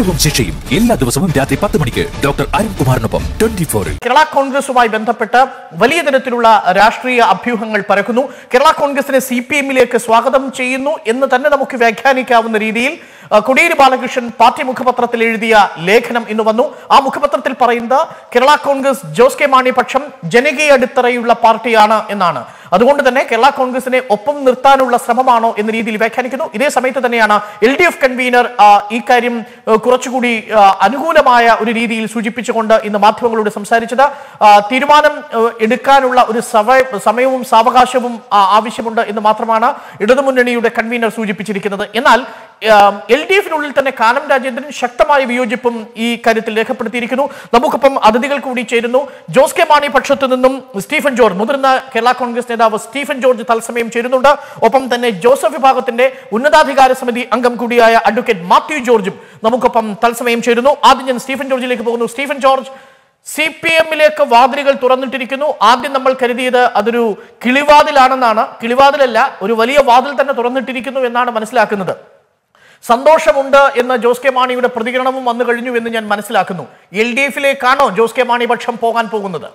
കുറ്റവും ശിക്ഷയും എല്ലാ ദിവസവും രാത്രി പത്ത് മണിക്ക് ഡോക്ടർ അരുൺകുമാറിനൊപ്പം ട്വന്റി ഫോറിൽ കേരള കോൺഗ്രസുമായി ബന്ധപ്പെട്ട് വലിയ തരത്തിലുള്ള രാഷ്ട്രീയ അഭ്യൂഹങ്ങൾ പരക്കുന്നു കേരള കോൺഗ്രസിനെ സി പി എമ്മിലേക്ക് സ്വാഗതം ചെയ്യുന്നു എന്ന് തന്നെ നമുക്ക് വ്യാഖ്യാനിക്കാവുന്ന രീതിയിൽ ആ, കോടിയേരി ബാലകൃഷ്ണൻ പാർട്ടി മുഖപത്രത്തിൽ എഴുതിയ ലേഖനം ഇന്ന് വന്നു ആ മുഖപത്രത്തിൽ പറയുന്നത് കേരള കോൺഗ്രസ് ജോസ് കെ മാണി പക്ഷം ജനകീയ അടിത്തറയുള്ള പാർട്ടിയാണ് എന്നാണ് അതുകൊണ്ട് തന്നെ കേരള കോൺഗ്രസിനെ ഒപ്പം നിർത്താനുള്ള ശ്രമമാണോ എന്ന രീതിയിൽ വ്യാഖ്യാനിക്കുന്നു ഇതേ സമയത്ത് തന്നെയാണ് എൽ ഡി എഫ് കൺവീനർ ആ, ഈ കാര്യം ആ, കുറച്ചുകൂടി ആ, അനുകൂലമായ ഒരു രീതിയിൽ സൂചിപ്പിച്ചുകൊണ്ട് ഇന്ന് മാധ്യമങ്ങളോട് സംസാരിച്ചത് ആ, തീരുമാനം ആ, എടുക്കാനുള്ള ഒരു സമയ- സമയവും സാവകാശവും ആ, ആവശ്യമുണ്ട് എന്ന് മാത്രമാണ് ഇടതുമുന്നണിയുടെ കൺവീനർ സൂചിപ്പിച്ചിരിക്കുന്നത് എന്നാൽ എൽ ഡി എഫിനുള്ളിൽ തന്നെ കാനം രാജേന്ദ്രൻ ശക്തമായ വിയോജിപ്പും ഈ കാര്യത്തിൽ രേഖപ്പെടുത്തിയിരിക്കുന്നു നമുക്കൊപ്പം അതിഥികൾ കൂടി ചേരുന്നു ജോസ് കെ മാണി പക്ഷത്തു നിന്നും സ്റ്റീഫൻ ജോർജ് മുതിർന്ന കേരള കോൺഗ്രസ് നേതാവ് സ്റ്റീഫൻ ജോർജ് തത്സമയം ചേരുന്നുണ്ട് ഒപ്പം തന്നെ ജോസഫ് വിഭാഗത്തിന്റെ ഉന്നതാധികാര സമിതി അംഗം കൂടിയായ അഡ്വക്കേറ്റ് മാത്യു ജോർജും നമുക്കൊപ്പം തത്സമയം ചേരുന്നു ആദ്യം ഞാൻ സ്റ്റീഫൻ ജോർജിലേക്ക് പോകുന്നു സ്റ്റീഫൻ ജോർജ് സി പി എമ്മിലേക്ക് വാതിലുകൾ തുറന്നിട്ടിരിക്കുന്നു ആദ്യം നമ്മൾ കരുതിയത് അതൊരു കിളിവാതിലാണെന്നാണ് കിളിവാതിലല്ല ഒരു വലിയ വാതിൽ തന്നെ തുറന്നിട്ടിരിക്കുന്നു എന്നാണ് മനസ്സിലാക്കുന്നത് സന്തോഷമുണ്ട് എന്ന ജോസ് കെ മാണിയുടെ പ്രതികരണവും വന്നു കഴിഞ്ഞു എന്ന് ഞാൻ മനസ്സിലാക്കുന്നു എൽ ഡി എഫിലേക്കാണോ ജോസ് കെ മാണി പക്ഷം പോകാൻ പോകുന്നത്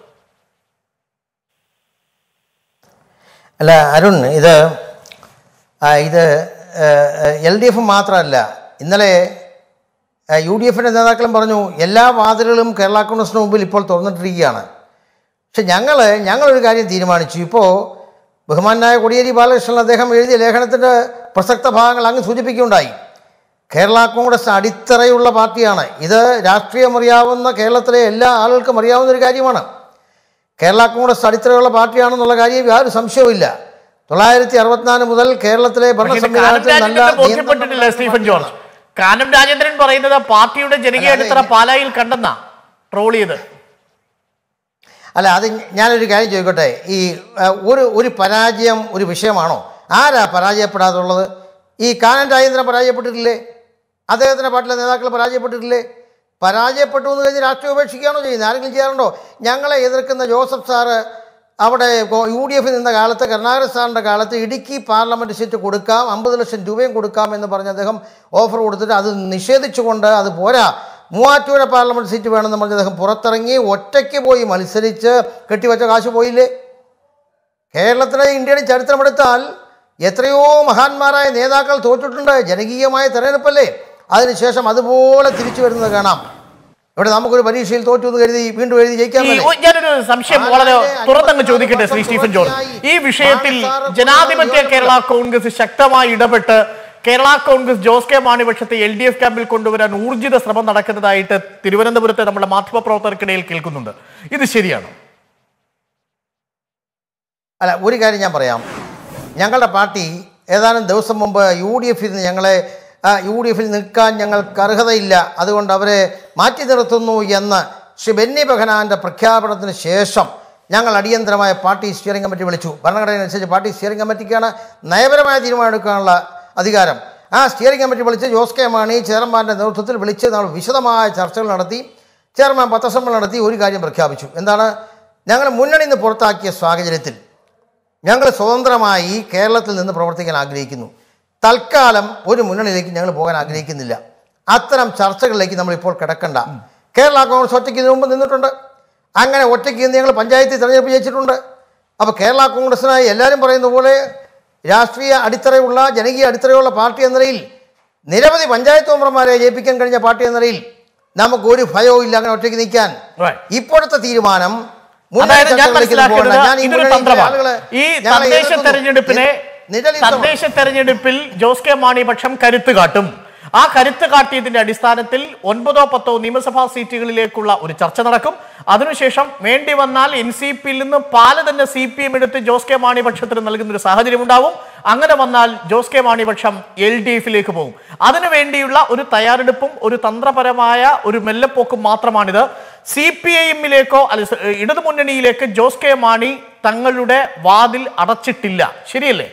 അല്ല അരുൺ ഇത് ആ, ഇത് എൽ ഡി എഫ് മാത്രമല്ല ഇന്നലെ യു ഡി എഫിൻ്റെ നേതാക്കളും പറഞ്ഞു എല്ലാ വാതിലുകളും കേരള കോൺഗ്രസിന് മുമ്പിൽ ഇപ്പോൾ തുറന്നിട്ടിരിക്കുകയാണ് പക്ഷെ ഞങ്ങൾ ഞങ്ങളൊരു കാര്യം തീരുമാനിച്ചു ഇപ്പോൾ ബഹുമാനായ കോടിയേരി ബാലകൃഷ്ണൻ അദ്ദേഹം എഴുതിയ ലേഖനത്തിൻ്റെ പ്രസക്ത ഭാഗങ്ങൾ അങ്ങ് സൂചിപ്പിക്കുകയുണ്ടായി കേരള കോൺഗ്രസ് അടിത്തറയുള്ള പാർട്ടിയാണ് ഇത് രാഷ്ട്രീയം അറിയാവുന്ന കേരളത്തിലെ എല്ലാ ആളുകൾക്കും അറിയാവുന്ന ഒരു കാര്യമാണ് കേരള കോൺഗ്രസ് അടിത്തറയുള്ള പാർട്ടിയാണെന്നുള്ള കാര്യം യാതൊരു സംശയവുമില്ല തൊള്ളായിരത്തി അറുപത്തിനാല് മുതൽ കേരളത്തിലെ ഭരണ പക്ഷേ ഇത് കാനം സംവിധാനത്തിൽ നല്ല രാജേന്ദ്രന് ബോധ്യപ്പെട്ടിട്ടില്ല സ്റ്റീഫൻ ജോർജ് കാനം രാജേന്ദ്രൻ പറയുന്നത് പാർട്ടിയുടെ ജനകീയ അല്ല, അടിത്തറ അത് പാലായിൽ കണ്ടെന്നാ ട്രോൾ ചെയ്ത് അല്ല അത് ഞാനൊരു കാര്യം ചോദിക്കട്ടെ ഈ ആ, ഒരു ഒരു പരാജയം ഒരു വിഷയമാണോ ആരാ പരാജയപ്പെടാതുള്ളത് ഈ കാനൻ രാജേന്ദ്രൻ പരാജയപ്പെട്ടിട്ടില്ലേ അദ്ദേഹത്തിൻ്റെ പാർട്ടിയിലെ നേതാക്കൾ പരാജയപ്പെട്ടിട്ടില്ലേ പരാജയപ്പെട്ടു എന്ന് കഴിഞ്ഞ് രാഷ്ട്രീയം ഉപേക്ഷിക്കുകയാണോ ചെയ്യുന്നത് ആരെങ്കിലും ചെയ്യാറുണ്ടോ ഞങ്ങളെ എതിർക്കുന്ന ജോസഫ് സാറ് അവിടെ യു ഡി എഫിൽ നിന്ന കാലത്ത് കരുണാകരൻ സാറിൻ്റെ കാലത്ത് ഇടുക്കി പാർലമെൻറ്റ് സീറ്റ് കൊടുക്കാം അമ്പത് ലക്ഷം രൂപയും കൊടുക്കാം എന്ന് പറഞ്ഞ് അദ്ദേഹം ഓഫർ കൊടുത്തിട്ട് അത് നിഷേധിച്ചുകൊണ്ട് അത് പോരാ മൂവാറ്റുപുഴ പാർലമെൻറ്റ് സീറ്റ് വേണമെന്ന് പറഞ്ഞ് അദ്ദേഹം പുറത്തിറങ്ങി ഒറ്റയ്ക്ക് പോയി മത്സരിച്ച് കെട്ടിവെച്ച കാശ് പോയില്ലേ കേരളത്തിലെ ഇന്ത്യയുടെ ചരിത്രമെടുത്താൽ എത്രയോ മഹാന്മാരായ നേതാക്കൾ തോറ്റിട്ടുണ്ട് ജനകീയമായ തെരഞ്ഞെടുപ്പല്ലേ അതിനുശേഷം അതുപോലെ തിരിച്ചു വരുന്നത് കാണാം ഇവിടെ നമുക്കൊരു പരീക്ഷയിൽ തോറ്റു എന്ന് കരുതി വീണ്ടും എഴുതി ഈ ജയിക്കാമല്ലേ ഒ- ഞാനൊരു സംശയം വളരെ തുറന്നങ്ങ് ചോദിക്കട്ടെ ശ്രീ സ്റ്റീഫൻ ജോർജ് ഈ വിഷയത്തിൽ ജനാധിപത്യ കേരള കോൺഗ്രസ് ശക്തമായി ഇടപെട്ട് കേരള കോൺഗ്രസ് ജോസ് കെ മാണിപക്ഷത്തെ എൽ ഡി എഫ് ക്യാമ്പിൽ കൊണ്ടുവരാൻ ഊർജിത ശ്രമം നടക്കുന്നതായിട്ട് തിരുവനന്തപുരത്തെ നമ്മുടെ മാധ്യമപ്രവർത്തകർക്കിടയിൽ കേൾക്കുന്നുണ്ട് ഇത് ശരിയാണോ അല്ല ഒരു കാര്യം ഞാൻ പറയാം ഞങ്ങളുടെ പാർട്ടി ഏതാനും ദിവസം മുമ്പ് യു ഡി എഫിൽ നിന്ന് ഞങ്ങളെ ആ, യു ഡി എഫിൽ നിൽക്കാൻ ഞങ്ങൾക്ക് അർഹതയില്ല അതുകൊണ്ട് അവരെ മാറ്റി നിർത്തുന്നു എന്ന് ശ്രീ ബെന്നി ബെഹനാൻ്റെ പ്രഖ്യാപനത്തിന് ശേഷം ഞങ്ങൾ അടിയന്തരമായ പാർട്ടി സ്റ്റിയറിംഗ് കമ്മിറ്റി വിളിച്ചു ഭരണഘടന അനുസരിച്ച് പാർട്ടി സ്റ്റിയറിംഗ് കമ്മിറ്റിക്കാണ് നയപരമായ തീരുമാനം എടുക്കാനുള്ള അധികാരം ആ സ്റ്റിയറിംഗ് കമ്മിറ്റി വിളിച്ച് ജോസ് കെ മാണി ചെയർമാൻ്റെ നേതൃത്വത്തിൽ വിളിച്ച് നമ്മൾ വിശദമായ ചർച്ചകൾ നടത്തി ചെയർമാൻ പത്രസമ്മേളനം നടത്തി ഒരു കാര്യം പ്രഖ്യാപിച്ചു എന്താണ് ഞങ്ങൾ മുന്നണി നിന്ന് പുറത്താക്കിയ സാഹചര്യത്തിൽ ഞങ്ങൾ സ്വതന്ത്രമായി കേരളത്തിൽ നിന്ന് പ്രവർത്തിക്കാൻ ആഗ്രഹിക്കുന്നു തൽക്കാലം ഒരു മുന്നണിയിലേക്ക് ഞങ്ങൾ പോകാൻ ആഗ്രഹിക്കുന്നില്ല അത്തരം ചർച്ചകളിലേക്ക് നമ്മൾ ഇപ്പോൾ കിടക്കണ്ട കേരള കോൺഗ്രസ് ഒറ്റയ്ക്ക് ഇതിനു മുമ്പ് നിന്നിട്ടുണ്ട് അങ്ങനെ ഒറ്റയ്ക്ക് നിന്ന് ഞങ്ങൾ പഞ്ചായത്തിൽ തെരഞ്ഞെടുപ്പ് ജയിച്ചിട്ടുണ്ട് അപ്പോൾ കേരള കോൺഗ്രസിനായി എല്ലാവരും പറയുന്ന പോലെ രാഷ്ട്രീയ അടിത്തറയുള്ള ജനകീയ അടിത്തറയുള്ള പാർട്ടി എന്ന നിലയിൽ നിരവധി പഞ്ചായത്ത് മെമ്പർമാരെ ജയിപ്പിക്കാൻ കഴിഞ്ഞ പാർട്ടി എന്ന നിലയിൽ നമുക്ക് ഒരു ഭയവും ഇല്ല അങ്ങനെ ഒറ്റയ്ക്ക് നിൽക്കാൻ Right. ഇപ്പോഴത്തെ തീരുമാനം മുന്നണി അതായത് ഞാൻ ചർച്ചകളിലേക്ക് മനസ്സിലാക്കുന്നത് പോകണ്ട. ഞാൻ ഈ ഇതൊരു മുന്നണിയിലെ തന്ത്രമാണ് ആളുകളെ ഈ ഞങ്ങളെ തദ്ദേശ എതിർക്കുന്നു. തെരഞ്ഞെടുപ്പിനെ നിഴലിത്തമാണ്. തദ്ദേശ തെരഞ്ഞെടുപ്പിൽ ജോസ് കെ മാണി പക്ഷം കരുത്ത് കാട്ടും ആ കരുത്ത് കാട്ടിയതിന്റെ അടിസ്ഥാനത്തിൽ ഒൻപതോ പത്തോ നിയമസഭാ സീറ്റുകളിലേക്കുള്ള ഒരു ചർച്ച നടക്കും അതിനുശേഷം വേണ്ടി വന്നാൽ എൻ സി പിയിൽ നിന്ന് പാല് തന്നെ സി പി എം എടുത്ത് ജോസ് കെ മാണി പക്ഷത്തിന് നൽകുന്ന ഒരു സാഹചര്യം ഉണ്ടാവും അങ്ങനെ വന്നാൽ ജോസ് കെ മാണി പക്ഷം എൽ ഡി എഫിലേക്ക് പോകും അതിനു വേണ്ടിയുള്ള ഒരു തയ്യാറെടുപ്പും ഒരു തന്ത്രപരമായ ഒരു മെല്ലപ്പോക്കും മാത്രമാണിത് സി പി ഐ എമ്മിലേക്കോ അല്ല സ- ഇടതുമുന്നണിയിലേക്ക് ജോസ് കെ മാണി തങ്ങളുടെ വാതിൽ അടച്ചിട്ടില്ല ശരിയല്ലേ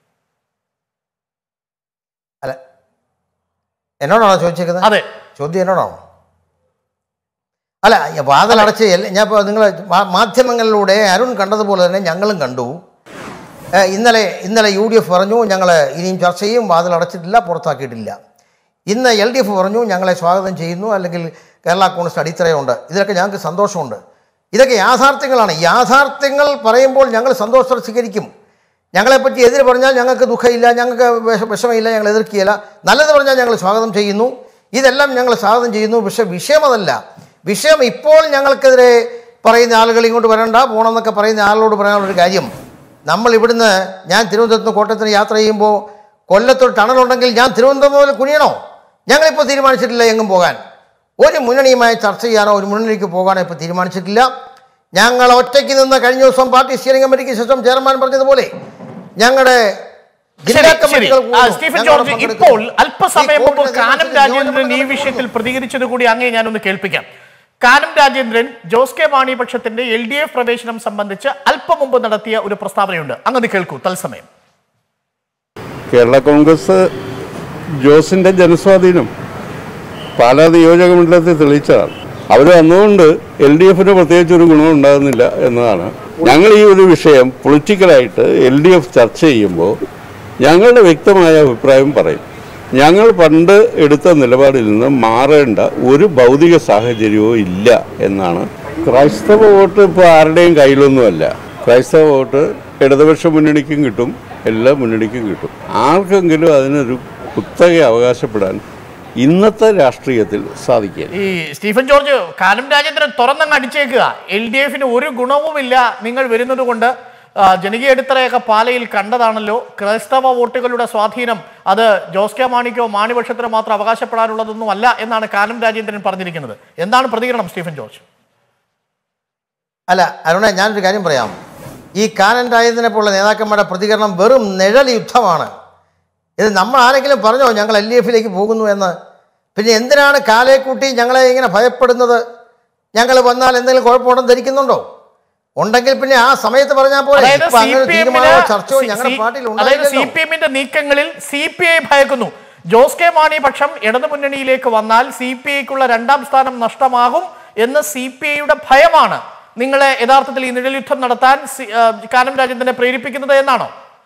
അല്ല എന്നോടാണോ ചോദിച്ചേക്കുന്നത് അതെ ചോദ്യം എന്നോടാണോ അല്ല വാതിലടച്ച് എല്ലാ- ഞാൻ ഇപ്പോൾ നിങ്ങൾ മാധ്യമങ്ങളിലൂടെ അരുൺ കണ്ടതുപോലെ തന്നെ ഞങ്ങളും കണ്ടു ഏ, ഇന്നലെ ഇന്നലെ യു ഡി എഫ് പറഞ്ഞു ഞങ്ങൾ ഇനിയും ചർച്ച ചെയ്യും വാതിലടച്ചിട്ടില്ല പുറത്താക്കിയിട്ടില്ല ഇന്ന് എൽ ഡി എഫ് പറഞ്ഞു ഞങ്ങളെ സ്വാഗതം ചെയ്യുന്നു അല്ലെങ്കിൽ കേരള കോൺഗ്രസ് അടിത്തറയുണ്ട് ഇതിലൊക്കെ ഞങ്ങൾക്ക് സന്തോഷമുണ്ട് ഇതൊക്കെ യാഥാർത്ഥ്യങ്ങളാണ് യാഥാർത്ഥ്യങ്ങൾ പറയുമ്പോൾ ഞങ്ങൾ സന്തോഷത്തോടെ സ്വീകരിക്കും ഞങ്ങളെപ്പറ്റി എതിര് പറഞ്ഞാൽ ഞങ്ങൾക്ക് ദുഃഖമില്ല ഞങ്ങൾക്ക് വിഷ വിഷമമില്ല ഞങ്ങൾ എതിർക്കുകയില്ല നല്ലത് പറഞ്ഞാൽ ഞങ്ങൾ സ്വാഗതം ചെയ്യുന്നു ഇതെല്ലാം ഞങ്ങൾ സ്വാഗതം ചെയ്യുന്നു പക്ഷേ വിഷയം അതല്ല വിഷയം ഇപ്പോൾ ഞങ്ങൾക്കെതിരെ പറയുന്ന ആളുകൾ ഇങ്ങോട്ട് വരണ്ട പോകണമെന്നൊക്കെ പറയുന്ന ആളുകളോട് പറയാനുള്ളൊരു കാര്യം നമ്മൾ ഇവിടുന്ന് ഞാൻ തിരുവനന്തപുരത്ത് നിന്ന് കോട്ടയത്തിന് യാത്ര ചെയ്യുമ്പോൾ കൊല്ലത്തൊരു ടണലുണ്ടെങ്കിൽ ഞാൻ തിരുവനന്തപുരം മുതൽ കുനിയണോ ഞങ്ങളിപ്പോൾ തീരുമാനിച്ചിട്ടില്ല എങ്ങും പോകാൻ ഒരു മുന്നണിയുമായി ചർച്ച ചെയ്യാനോ ഒരു മുന്നണിക്ക് പോകാനോ ഇപ്പോൾ തീരുമാനിച്ചിട്ടില്ല ഞങ്ങൾ ഒറ്റയ്ക്ക് നിന്ന് കഴിഞ്ഞ ദിവസം പാർട്ടി സ്റ്റിയറിംഗ് കമ്മിറ്റിക്ക് ശേഷം ചെയർമാൻ പറഞ്ഞതുപോലെ ഞങ്ങളുടെ ജില്ലാ ശരി, ശരി. കമ്മിറ്റികൾ ആ, കൂടുന്നു. സ്റ്റീഫൻ ഞങ്ങൾ ജോർജ് പങ്കെടുക്കുന്നു. ഇപ്പോൾ അല്പസമയം ഈ മുമ്പ് കോവിഡ് കാനം നിയന്ത്രണത്തിന് രാജേന്ദ്രൻ ഈ നിയമനം വിഷയത്തിൽ പ്രതികരിച്ചത് കൂടി അങ്ങേ ഞാനൊന്ന് കേൾപ്പിക്കാം കാനം രാജേന്ദ്രൻ ജോസ് കെ മാണി പക്ഷത്തിന്റെ എൽ ഡി എഫ് പ്രവേശനം സംബന്ധിച്ച് അല്പം മുമ്പ് നടത്തിയ ഒരു പ്രസ്താവനയുണ്ട് അങ്ങനെ കേൾക്കൂ തത്സമയം കേരള കോൺഗ്രസ് ജോസിന്റെ ജനസ്വാധീനം പാലാ നിയോജക മണ്ഡലത്തിൽ തെളിയിച്ചതാണ് അവർ വന്നുകൊണ്ട് എൽ ഡി എഫിന് പ്രത്യേകിച്ച് ഒരു ഗുണം ഉണ്ടാകുന്നില്ല എന്നതാണ് ഞങ്ങൾ ഈ ഒരു വിഷയം പൊളിറ്റിക്കലായിട്ട് എൽ ഡി എഫ് ചർച്ച ചെയ്യുമ്പോൾ ഞങ്ങളുടെ വ്യക്തമായ അഭിപ്രായം പറയും ഞങ്ങൾ പണ്ട് എടുത്ത നിലപാടിൽ നിന്ന് മാറേണ്ട ഒരു ഭൗതിക സാഹചര്യവും ഇല്ല എന്നാണ് ക്രൈസ്തവ വോട്ട് ഇപ്പോൾ ആരുടെയും കയ്യിലൊന്നുമല്ല ക്രൈസ്തവ വോട്ട് ഇടതുപക്ഷ മുന്നണിക്കും കിട്ടും എല്ലാ മുന്നണിക്കും കിട്ടും ആർക്കെങ്കിലും അതിനൊരു കുത്തക അവകാശപ്പെടാൻ ഇന്നത്തെ രാഷ്ട്രീയത്തിൽ സാധിക്കുക ഈ സ്റ്റീഫൻ ജോർജ് കാനം രാജേന്ദ്രൻ തുറന്നങ്ങ് അടിച്ചേക്കുക എൽ ഡി എഫിന് ഒരു ഗുണവുമില്ല നിങ്ങൾ വരുന്നത് കൊണ്ട് ആ, ജനകീയ അടിത്തറയൊക്കെ പാലയിൽ കണ്ടതാണല്ലോ ക്രൈസ്തവ വോട്ടുകളുടെ സ്വാധീനം അത് ജോസ് കെ മാണിക്കോ മാണിപക്ഷത്തിന് മാത്രം അവകാശപ്പെടാനുള്ളതൊന്നും അല്ല എന്നാണ് കാനം രാജേന്ദ്രൻ പറഞ്ഞിരിക്കുന്നത് എന്താണ് പ്രതികരണം സ്റ്റീഫൻ ജോർജ് അല്ല അരുണ ഞാനൊരു കാര്യം പറയാം ഈ കാനൻ രാജേന്ദ്രനെ പോലുള്ള നേതാക്കന്മാരുടെ പ്രതികരണം വെറും നിഴൽ യുദ്ധമാണ് ഇത് നമ്മൾ ആരെങ്കിലും പറഞ്ഞോ ഞങ്ങൾ എൽ ഡി എഫിലേക്ക് പോകുന്നു എന്ന് പിന്നെ എന്തിനാണ് കാലയെ കൂട്ടി ഞങ്ങളെ ഇങ്ങനെ ഭയപ്പെടുന്നത് ഞങ്ങൾ വന്നാൽ എന്തെങ്കിലും കുഴപ്പമുണ്ടെന്ന് ധരിക്കുന്നുണ്ടോ ഉണ്ടെങ്കിൽ പിന്നെ ആ സമയത്ത് പറഞ്ഞാൽ പോലെ അതായത് ഇപ്പൊ സി അങ്ങനെ ഒരു പി തീരുമാനമോ ചർച്ചയോ ഞങ്ങളുടെ പാർട്ടിയിൽ അതായത് സി ഉണ്ടായില്ലല്ലോ പി എമ്മിന്റെ നീക്കങ്ങളിൽ സി പി ഐ ഭയക്കുന്നു ജോസ് കെ മാണി പക്ഷം ഇടതുമുന്നണിയിലേക്ക് വന്നാൽ സി പി ഐക്കുള്ള രണ്ടാം സ്ഥാനം നഷ്ടമാകും എന്ന് സി പി ഐയുടെ ഭയമാണ് നിങ്ങളെ യഥാർത്ഥത്തിൽ ഈ നിഴൽയുദ്ധം നടത്താൻ സി- ആ, കാനം രാജേന്ദ്രനെ പ്രേരിപ്പിക്കുന്നത് എന്നാണോ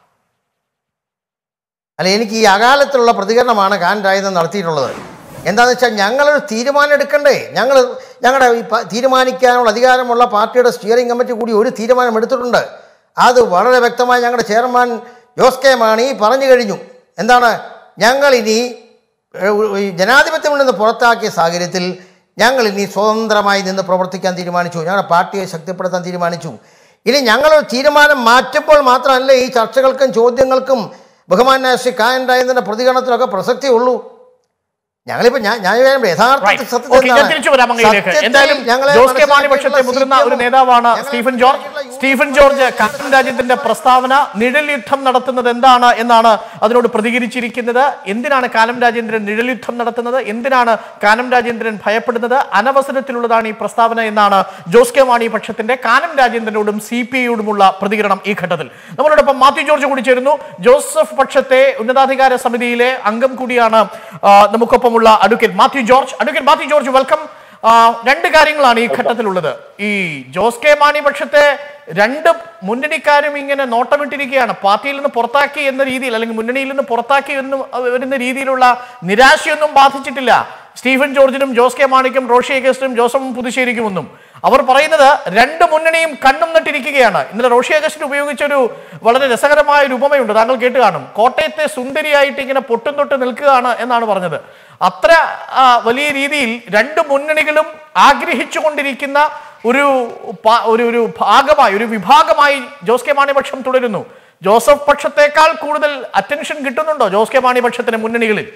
അല്ല എനിക്ക് ഈ അകാലത്തിലുള്ള പ്രതികരണമാണ് കാൻ രാജേന്ദ്രൻ നടത്തിയിട്ടുള്ളത് എന്താണെന്ന് വെച്ചാൽ ഞങ്ങളൊരു തീരുമാനം എടുക്കണ്ടേ ഞങ്ങൾ ഞങ്ങളുടെ ഈ പ- തീരുമാനിക്കാനുള്ള അധികാരമുള്ള പാർട്ടിയുടെ സ്റ്റിയറിംഗ് കമ്മിറ്റി കൂടി ഒരു തീരുമാനം എടുത്തിട്ടുണ്ട് അത് വളരെ വ്യക്തമായി ഞങ്ങളുടെ ചെയർമാൻ ജോസ് കെ മാണി പറഞ്ഞു കഴിഞ്ഞു എന്താണ് ഞങ്ങൾ ഇനി ഏഹ്, ഈ ജനാധിപത്യം നിന്ന് പുറത്താക്കിയ സാഹചര്യത്തിൽ ഞങ്ങൾ ഇനി സ്വതന്ത്രമായി നിന്ന് പ്രവർത്തിക്കാൻ തീരുമാനിച്ചു ഞങ്ങളുടെ പാർട്ടിയെ ശക്തിപ്പെടുത്താൻ തീരുമാനിച്ചു ഇനി ഞങ്ങളൊരു തീരുമാനം മാറ്റുമ്പോൾ മാത്രമല്ല ഈ ചർച്ചകൾക്കും ചോദ്യങ്ങൾക്കും ബഹുമാനായ ശ്രീ കായൻ രാജേന്ദ്രന്റെ പ്രതികരണത്തിനൊക്കെ പ്രസക്തിയുള്ളൂ ഞങ്ങളിപ്പോ ഞാൻ ഞാൻ വിചാരിക്കും യഥാർത്ഥ Right. സത്യത്തിൽ Okay, ഞാൻ എന്താണ്? തിരിച്ചു വരാം അങ്ങയിലേക്ക് സത്യത്തിൽ എന്തായാലും ഞങ്ങളെ ജോസ് കെ മാണി മനസ്സിലാക്കിയിട്ടുള്ള പക്ഷത്തെ മുതിർന്ന ഒരു CPM നേതാവാണ് ഞങ്ങളെ സ്റ്റീഫൻ ജോർജ് മനസ്സിലാക്കിയിട്ടുള്ള സ്റ്റീഫൻ ജോർജ് കാനം രാജ്യത്തിന്റെ പ്രസ്താവന നിഴൽ യുദ്ധം നടത്തുന്നത് എന്താണ് എന്നാണ് അതിനോട് പ്രതികരിച്ചിരിക്കുന്നത് എന്തിനാണ് കാനം രാജേന്ദ്രൻ നിഴൽ യുദ്ധം നടത്തുന്നത് എന്തിനാണ് കാനം രാജേന്ദ്രൻ ഭയപ്പെടുന്നത് അനവസരത്തിലുള്ളതാണ് ഈ പ്രസ്താവന എന്നാണ് ജോസ് കെ മാണി പക്ഷത്തിന്റെ കാനം രാജേന്ദ്രനോടും സി പി ഐയോടുമുള്ള പ്രതികരണം ഈ ഘട്ടത്തിൽ നമ്മളോടൊപ്പം മാത്യു ജോർജ് കൂടി ചേരുന്നു ജോസഫ് പക്ഷത്തെ ഉന്നതാധികാര സമിതിയിലെ അംഗം കൂടിയാണ് ആ, നമുക്കൊപ്പമുള്ള advocate Mathew George advocate Mathew George welcome ആ, രണ്ട് കാര്യങ്ങളാണ് ഈ ഘട്ടത്തിലുള്ളത് ഈ ജോസ് കെ മാണി പക്ഷത്തെ രണ്ട് മുന്നണിക്കാരും ഇങ്ങനെ നോട്ടമിട്ടിരിക്കുകയാണ് പാർട്ടിയിൽ നിന്ന് പുറത്താക്കി എന്ന രീതിയിൽ അല്ലെങ്കിൽ മുന്നണിയിൽ നിന്ന് പുറത്താക്കി എന്ന് വരുന്ന രീതിയിലുള്ള നിരാശയൊന്നും ബാധിച്ചിട്ടില്ല സ്റ്റീഫൻ ജോർജിനും ജോസ് കെ മാണിക്കും റോഷി അഗസ്റ്റിനും ജോസഫ് പുതുശ്ശേരിക്കും ഒന്നും അവർ പറയുന്നത് രണ്ട് മുന്നണിയും കണ്ണും നട്ടിരിക്കുകയാണ് ഇന്നലെ റോഷി അഗസ്റ്റിന് ഉപയോഗിച്ചൊരു വളരെ രസകരമായ ഒരു ഉപമയുണ്ട് താങ്കൾ കേട്ട് കാണും കോട്ടയത്തെ സുന്ദരിയായിട്ട് ഇങ്ങനെ പൊട്ടും തൊട്ട് നിൽക്കുകയാണ് എന്നാണ് പറഞ്ഞത് അത്ര ആ, വലിയ രീതിയിൽ രണ്ട് മുന്നണികളും ആഗ്രഹിച്ചുകൊണ്ടിരിക്കുന്ന ഒരു പ- ഒരു ഒരു ഭാഗമായി ഒരു വിഭാഗമായി ജോസ് കെ മാണി പക്ഷം തുടരുന്നു ജോസഫ് പക്ഷത്തേക്കാൾ കൂടുതൽ അറ്റൻഷൻ കിട്ടുന്നുണ്ടോ ജോസ് കെ മാണി പക്ഷത്തിന് മുന്നണികളിൽ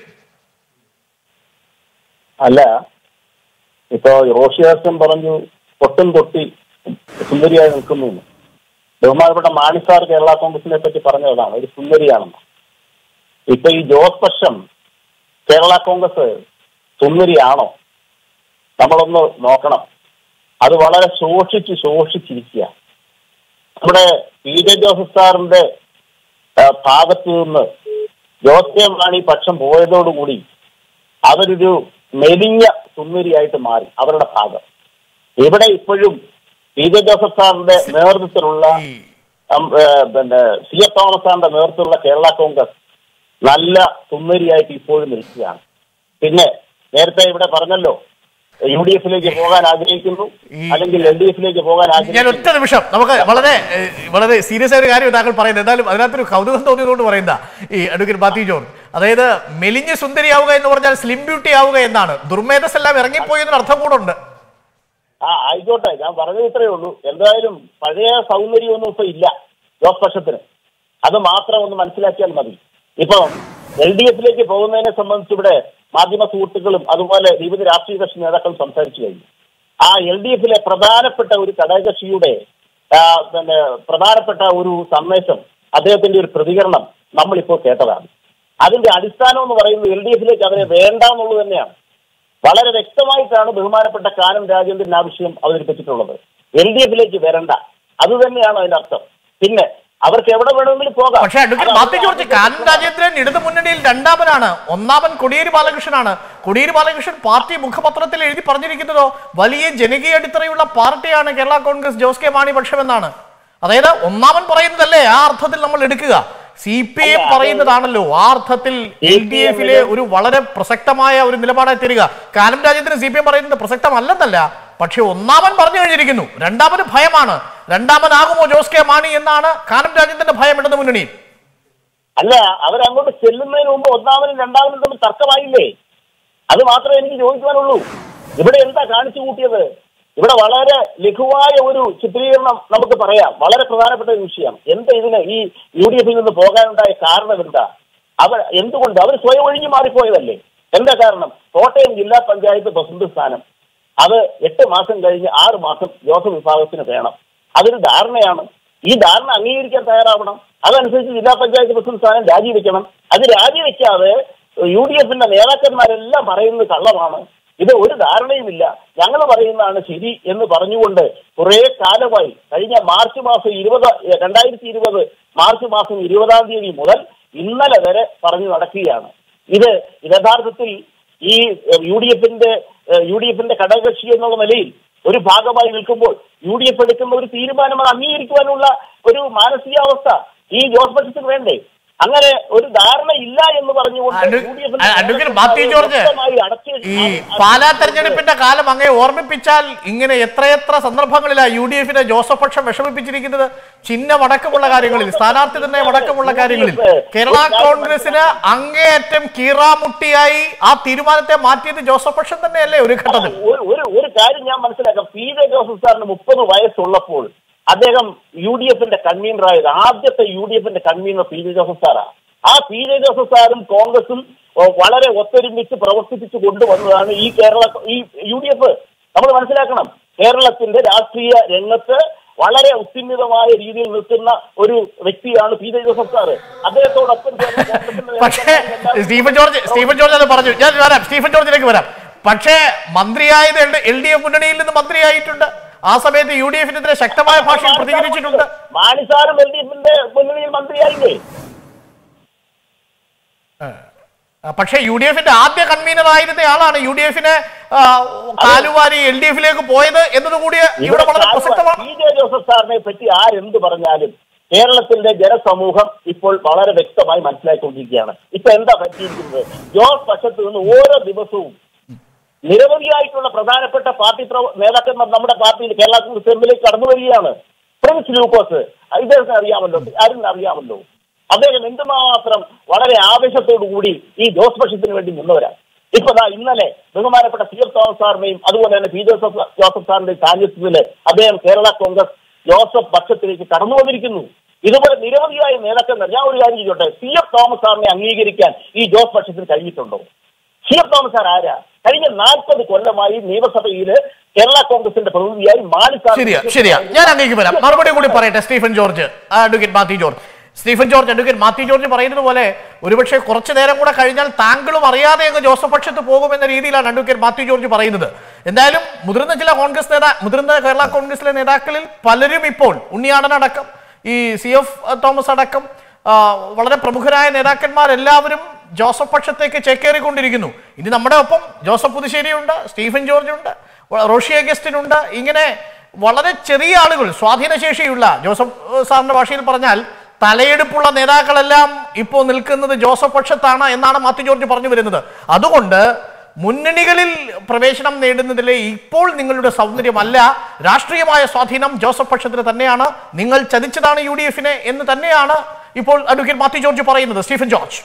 അല്ല ഇപ്പോ റോഷിയാസം പറഞ്ഞു പൊട്ടും തൊട്ടി സുന്ദരിയായി നിൽക്കുന്നു എന്ന്. ബഹുമാനപ്പെട്ട മാണിസാർ കേരള കോൺഗ്രസിനെ പറ്റി പറഞ്ഞതാണ് ഒരു സുന്ദരിയാണെന്ന് ഇപ്പൊ ഈ ജോസ് പക്ഷം കേരള കോൺഗ്രസ് സുന്ദരിയാണോ നമ്മളൊന്ന് നോക്കണം അത് വളരെ ശോഷിച്ച് ശോഷിച്ചിരിക്കുക നമ്മുടെ പി ജെ ജോസഫ് സാറിന്റെ ആ, ഭാഗത്തു നിന്ന് ജോസ് കെ മാണി പക്ഷം പോയതോടുകൂടി അവരൊരു മെലിഞ്ഞ സുന്ദരിയായിട്ട് മാറി അവരുടെ ഭാഗം ഇവിടെ ഇപ്പോഴും പി ജെ ജോസഫ് സാറിന്റെ നേതൃത്വത്തിലുള്ള ഉം, ഏ, പിന്നെ സി എഫ് തോമസ് സാറിന്റെ നേതൃത്വത്തിലുള്ള കേരള കോൺഗ്രസ് നല്ല സുന്ദരിയായിട്ട് ഇപ്പോഴും നിൽക്കുകയാണ് പിന്നെ നേരത്തെ ഇവിടെ പറഞ്ഞല്ലോ യു ഡി എഫിലേക്ക് പോകാൻ ആഗ്രഹിക്കുന്നു ഈ- അല്ലെങ്കിൽ എൽ ഡി എഫിലേക്ക് പോകാൻ ഞാൻ ആഗ്രഹിക്കുന്നു ഒറ്റ നിമിഷം നമുക്ക് വളരെ ഏഹ്, വളരെ സീരിയസ് ആയ ഒരു കാര്യം താങ്കൾ പറയുന്നത് എന്തായാലും അതിനകത്തൊരു കൗതുകം തോന്നിയതുകൊണ്ട് പറയുന്ന ഈ അഡ്വക്കേറ്റ് ബാത്തി ജോൺ അതായത് മെലിഞ്ഞ് സുന്ദരിയാവുക എന്ന് പറഞ്ഞാൽ സ്ലിം ബ്യൂട്ടി ആവുക എന്നാണ് ദുർമേധസ് എല്ലാം ഇറങ്ങിപ്പോയി എന്നൊരു അർത്ഥം കൂടെ ഉണ്ട് ആ ആയിക്കോട്ടെ ഞാൻ പറഞ്ഞത് ഇത്രയേ ഉള്ളൂ എന്തായാലും പഴയ സൗന്ദര്യമൊന്നും ഇപ്പൊ ഇല്ല ജോസ് പക്ഷത്തിന് അത് മാത്രം ഒന്ന് മനസ്സിലാക്കിയാൽ മതി ഇപ്പൊ എൽ ഡി എഫിലേക്ക് പോകുന്നതിനെ സംബന്ധിച്ച് ഇവിടെ മാധ്യമ സുഹൃത്തുക്കളും അതുപോലെ വിവിധ രാഷ്ട്രീയ കക്ഷി നേതാക്കളും സംസാരിച്ചു കഴിഞ്ഞു ആ എൽ ഡി എഫിലെ പ്രധാനപ്പെട്ട ഒരു ഘടകകക്ഷിയുടെ ആ, പിന്നെ പ്രധാനപ്പെട്ട ഒരു സന്ദേശം അദ്ദേഹത്തിന്റെ ഒരു പ്രതികരണം നമ്മളിപ്പോൾ കേട്ടതാണ് അതിന്റെ അടിസ്ഥാനം എന്ന് പറയുന്നത് എൽ ഡി എഫിലേക്ക് അവരെ വേണ്ട എന്നുള്ളത് തന്നെയാണ് വളരെ വ്യക്തമായിട്ടാണ് ബഹുമാനപ്പെട്ട കാനം രാജേന്ദ്രൻ ആ വിഷയം അവതരിപ്പിച്ചിട്ടുള്ളത് എൽ ഡി എഫിലേക്ക് വരണ്ട അത് തന്നെയാണ് അതിന്റെ അർത്ഥം പിന്നെ അവർക്ക് എവിടെ വേണമെങ്കിലും പോകാം പക്ഷേ അഡ്വക്കേറ്റ് അത് മാത്യു അവരുടെ ജോർജ് കാനം രാജേന്ദ്രൻ ഇടതു മുന്നണിയിൽ രണ്ടാമനാണ് ഒന്നാമൻ കൊടിയേരി ബാലകൃഷ്ണനാണ് കൊടിയേരി ബാലകൃഷ്ണൻ പാർട്ടി മുഖപത്രത്തിൽ എഴുതി പറഞ്ഞിരിക്കുന്നതോ വലിയ ജനകീയ അടിത്തറയുള്ള പാർട്ടിയാണ് കേരള കോൺഗ്രസ് ജോസ് കെ മാണി പക്ഷമെന്നാണ് അതായത് ഒന്നാമൻ പറയുന്നതല്ലേ ആ അർത്ഥത്തിൽ നമ്മൾ എടുക്കുക സി പി എം അല്ല, അത് പറയുന്നതാണല്ലോ ആ അർത്ഥത്തിൽ എൽ ഡി എഫിലെ ഒരു വളരെ പ്രസക്തമായ ഒരു നിലപാടായി തരിക Kanam Rajendran C P M പറയുന്നത് പ്രസക്തമല്ലെന്നല്ല പക്ഷെ ഒന്നാമൻ പറഞ്ഞു കഴിഞ്ഞിരിക്കുന്നു രണ്ടാമന് ഭയമാണ് രണ്ടാമനാകുമോ ജോസ് കെ മാണി എന്നാണ് കാനം രാജേന്ദ്രന്റെ ഭയം ഇടതു മുന്നണിയിൽ അല്ല അവരങ്ങോട്ട് ചെല്ലുന്നതിന് മുമ്പ് ഒന്നാമനും രണ്ടാമനും തമ്മിൽ തർക്കമായില്ലേ അത് മാത്രമേ എനിക്ക് ചോദിക്കുവാനുള്ളൂ ഇവിടെ എന്താ കാണിച്ചു കൂട്ടിയത് ഇവിടെ വളരെ ലഘുവായ ഒരു ചിത്രീകരണം നമുക്ക് പറയാം വളരെ പ്രധാനപ്പെട്ട ഒരു വിഷയം എന്താ ഇതിന് ഈ യു ഡി എഫിൽ നിന്ന് പോകാനുണ്ടായ കാരണം എന്താ അവർ എന്തുകൊണ്ട് അവർ സ്വയം ഒഴിഞ്ഞു മാറിപ്പോയതല്ലേ എന്താ കാരണം കോട്ടയം ജില്ലാ പഞ്ചായത്ത് പ്രസിഡന്റ് സ്ഥാനം അത് എട്ട് മാസം കഴിഞ്ഞ് ആറ് മാസം ജോസഫ് വിഭാഗത്തിന് വേണം അതൊരു ധാരണയാണ് ഈ ധാരണ അംഗീകരിക്കാൻ തയ്യാറാവണം അതനുസരിച്ച് ജില്ലാ പഞ്ചായത്ത് പ്രസിഡന്റ് സ്ഥാനം രാജിവെക്കണം അത് രാജിവെക്കാതെ യു ഡി എഫിന്റെ നേതാക്കന്മാരെല്ലാം പറയുന്നത് കള്ളമാണ് ഇത് ഒരു ധാരണയുമില്ല ഞങ്ങൾ പറയുന്നതാണ് ശരി എന്ന് പറഞ്ഞുകൊണ്ട് കുറെ കാലമായി കഴിഞ്ഞ മാർച്ച് മാസം ഇരുപത് രണ്ടായിരത്തി ഇരുപത് മാർച്ച് മാസം ഇരുപതാം തീയതി മുതൽ ഇന്നലെ വരെ പറഞ്ഞു നടക്കുകയാണ് ഇത് യഥാർത്ഥത്തിൽ ഈ യു ഡി എഫിന്റെ യു ഡി എഫിന്റെ ഘടകകക്ഷി എന്നുള്ള നിലയിൽ ഒരു ഭാഗമായി നിൽക്കുമ്പോൾ യു ഡി എഫ് എടുക്കുന്ന ഒരു തീരുമാനം അത് അംഗീകരിക്കുവാനുള്ള ഒരു മാനസികാവസ്ഥ ഈ ജോസ് പക്ഷത്തിന് വേണ്ടേ അങ്ങനെ ഒരു ധാരണ ഇല്ല എന്ന് പറഞ്ഞുകൊണ്ട് അഡ്വ- യു ഡി എഫിന്റെ അഡ്വക്കേറ്റ് മാത്യു ജോർജ് വ്യക്തമായി അടച്ച് ഈ പാലാ തെരഞ്ഞെടുപ്പിന്റെ കാലം അങ്ങേ ഓർമ്മിപ്പിച്ചാൽ ഇങ്ങനെ എത്രയെത്ര സന്ദർഭങ്ങളിലാണ് യു ഡി എഫിനെ ജോസഫ് പക്ഷം വിഷമിപ്പിച്ചിരിക്കുന്നത് ചിഹ്നമടക്കമുള്ള കാര്യങ്ങളിൽ സ്ഥാനാർത്ഥി നിർണയം അടക്കമുള്ള കാര്യങ്ങളിൽ കേരള കോൺഗ്രസിന് അങ്ങേയറ്റം കീറാമുട്ടിയായി ആ തീരുമാനത്തെ മാറ്റിയത് ജോസഫ് പക്ഷം തന്നെയല്ലേ ഒരു ഘട്ടത്തിൽ ഒരു ഒരു ഒരു കാര്യം ഞാൻ മനസ്സിലാക്കാം പി ജെ ജോസഫ് സാറിന് മുപ്പത് വയസ്സുള്ളപ്പോൾ അദ്ദേഹം യു ഡി എഫിന്റെ കൺവീനറായത് ആദ്യത്തെ യു ഡി എഫിന്റെ കൺവീനർ പി ജെ ജോസഫ് സാറാണ് ആ പി ജെ ജോസഫ് സാറും കോൺഗ്രസും ഓ, വളരെ ഒത്തൊരുമിച്ച് പ്രവർത്തിപ്പിച്ചു കൊണ്ടുവന്നതാണ് ഈ കേരള ഈ യു ഡി എഫ് നമ്മൾ മനസ്സിലാക്കണം കേരളത്തിന്റെ രാഷ്ട്രീയ രംഗത്ത് വളരെ ഉത്തിമിതമായ രീതിയിൽ നിൽക്കുന്ന ഒരു വ്യക്തിയാണ് പി ജെ ജോസഫ് സാറ് അദ്ദേഹത്തോടൊപ്പം ചേർന്ന് കോൺഗ്രസിന്റെ പക്ഷേ നേതാക്കന്മാരെല്ലാം സ്റ്റീഫൻ ജോർജ് സ്റ്റീഫൻ ജോർജ് അത് പറഞ്ഞു ഞാൻ വരാം സ്റ്റീഫൻ ജോർജിലേക്ക് വരാം പക്ഷേ മന്ത്രിയായത് എൽ ഡി എഫ് മുന്നണിയിൽ നിന്ന് മന്ത്രിയായിട്ടുണ്ട് ആ സമയത്ത് യു ഡി എഫിനെതിരെ ശക്തമായ ഭാഷയിൽ പ്രതികരിച്ചിട്ടുണ്ട് മാണിസാറും എൽ ഡി എഫിന്റെ മുന്നണിയിൽ മന്ത്രിയായില്ലേ ആ, പക്ഷേ യു ഡി എഫിന്റെ ആദ്യ കൺവീനർ ആയിരുന്ന ആളാണ് യു ഡി എഫിനെ കാലുവാരി എൽ ഡി എഫിലേക്ക് പോയത് എന്നതുകൂടി ഇവിടെ വളരെ പ്രസക്തമാണ് പി ജെ ജോസഫ് സാറിനെ പറ്റി ആരെന്ത് പറഞ്ഞാലും കേരളത്തിന്റെ ജനസമൂഹം ഇപ്പോൾ വളരെ വ്യക്തമായി മനസ്സിലാക്കിക്കൊണ്ടിരിക്കുകയാണ് ഇപ്പൊ എന്താ പറ്റിയിരിക്കുന്നത് ജോസ് പക്ഷത്ത് നിന്ന് ഓരോ ദിവസവും നിരവധിയായിട്ടുള്ള പ്രധാനപ്പെട്ട പാർട്ടി പ്രവ- നേതാക്കന്മാർ നമ്മുടെ പാർട്ടിയിൽ കേരള കോൺഗ്രസ് എമ്മിലേക്ക് കടന്നു വരികയാണ് പ്രിൻസ് ലൂക്കോസ് ഇദ്ദേഹത്തിന് അറിയാമല്ലോ ആരും അറിയാമല്ലോ അദ്ദേഹം എന്തുമാത്രം വളരെ ആവേശത്തോടു കൂടി ഈ ജോസ് പക്ഷത്തിന് വേണ്ടി നിന്നവരാ ഇപ്പൊ ദാ ഇന്നലെ ബഹുമാനപ്പെട്ട സി എഫ് തോമസ് സാറിന്റെയും അതുപോലെ തന്നെ പി ജോസഫ് ജോസഫ് സാറിന്റെയും സാന്നിധ്യത്തില് അദ്ദേഹം കേരള കോൺഗ്രസ് ജോസഫ് പക്ഷത്തിലേക്ക് കടന്നു വന്നിരിക്കുന്നു ഇതുപോലെ നിരവധിയായ നേതാക്കന്മാർ ഞാൻ ഒരു കാര്യം ചെയ്തോട്ടെ സി എഫ് തോമസ് സാറിനെ അംഗീകരിക്കാൻ ഈ ജോസ് പക്ഷത്തിന് കഴിഞ്ഞിട്ടുണ്ടോ സി എഫ് തോമസ് സാർ ആരാ കഴിഞ്ഞ നാൽപ്പത് കൊല്ലമായി നിയമസഭയിൽ കേരള കോൺഗ്രസിന്റെ പ്രതിനിധിയായി മാണി സാർ ശരിയാ ശരിയാ ഞാൻ അങ്ങേക്ക് വരാം മറുപടി കൂടി പറയട്ടെ സ്റ്റീഫൻ ജോർജ് അഡ്വക്കേറ്റ് മാത്യു ജോർജ് സ്റ്റീഫൻ ജോർജ് അഡ്വക്കേറ്റ് മാത്യു ജോർജ് പറയുന്നത് പോലെ ഒരുപക്ഷെ കുറച്ചു നേരം കൂടെ കഴിഞ്ഞാൽ താങ്കളും അറിയാതെ അങ്ങ് ജോസഫ് പക്ഷത്ത് പോകുമെന്ന രീതിയിലാണ് അഡ്വക്കേറ്റ് മാത്യു ജോർജ് പറയുന്നത് എന്തായാലും മുതിർന്ന ചില കോൺഗ്രസ് നേതാ മുതിർന്ന കേരള കോൺഗ്രസിലെ നേതാക്കളിൽ പലരും ഇപ്പോൾ ഉണ്ണിയാടൻ അടക്കം ഈ സി എഫ് തോമസ് അടക്കം ആ, വളരെ പ്രമുഖരായ നേതാക്കന്മാരെല്ലാവരും ജോസഫ് പക്ഷത്തേക്ക് ചേക്കേറിക്കൊണ്ടിരിക്കുന്നു ഇനി നമ്മുടെ ഒപ്പം ജോസഫ് പുതുശ്ശേരിയുണ്ട് സ്റ്റീഫൻ ജോർജ് ഉണ്ട് റോഷി അഗസ്റ്റിൻ ഉണ്ട് ഇങ്ങനെ വളരെ ചെറിയ ആളുകൾ സ്വാധീനശേഷിയുള്ള ജോസഫ് ഏഹ്, സാറിന്റെ ഭാഷയിൽ പറഞ്ഞാൽ തലയെടുപ്പുള്ള നേതാക്കളെല്ലാം ഇപ്പോൾ നിൽക്കുന്നത് ജോസഫ് പക്ഷത്താണ് എന്നാണ് മാത്യു ജോർജ് പറഞ്ഞു വരുന്നത് അതുകൊണ്ട് മുന്നണികളിൽ പ്രവേശനം നേടുന്നതിലെ ഇപ്പോൾ നിങ്ങളുടെ സൗന്ദര്യമല്ല രാഷ്ട്രീയമായ സ്വാധീനം ജോസഫ് പക്ഷത്തിന് തന്നെയാണ് നിങ്ങൾ ചതിച്ചതാണ് യു ഡി എഫിനെ എന്ന് തന്നെയാണ് ഇപ്പോൾ അഡ്വക്കേറ്റ് മാത്യു ജോർജ് പറയുന്നത് സ്റ്റീഫൻ ജോർജ്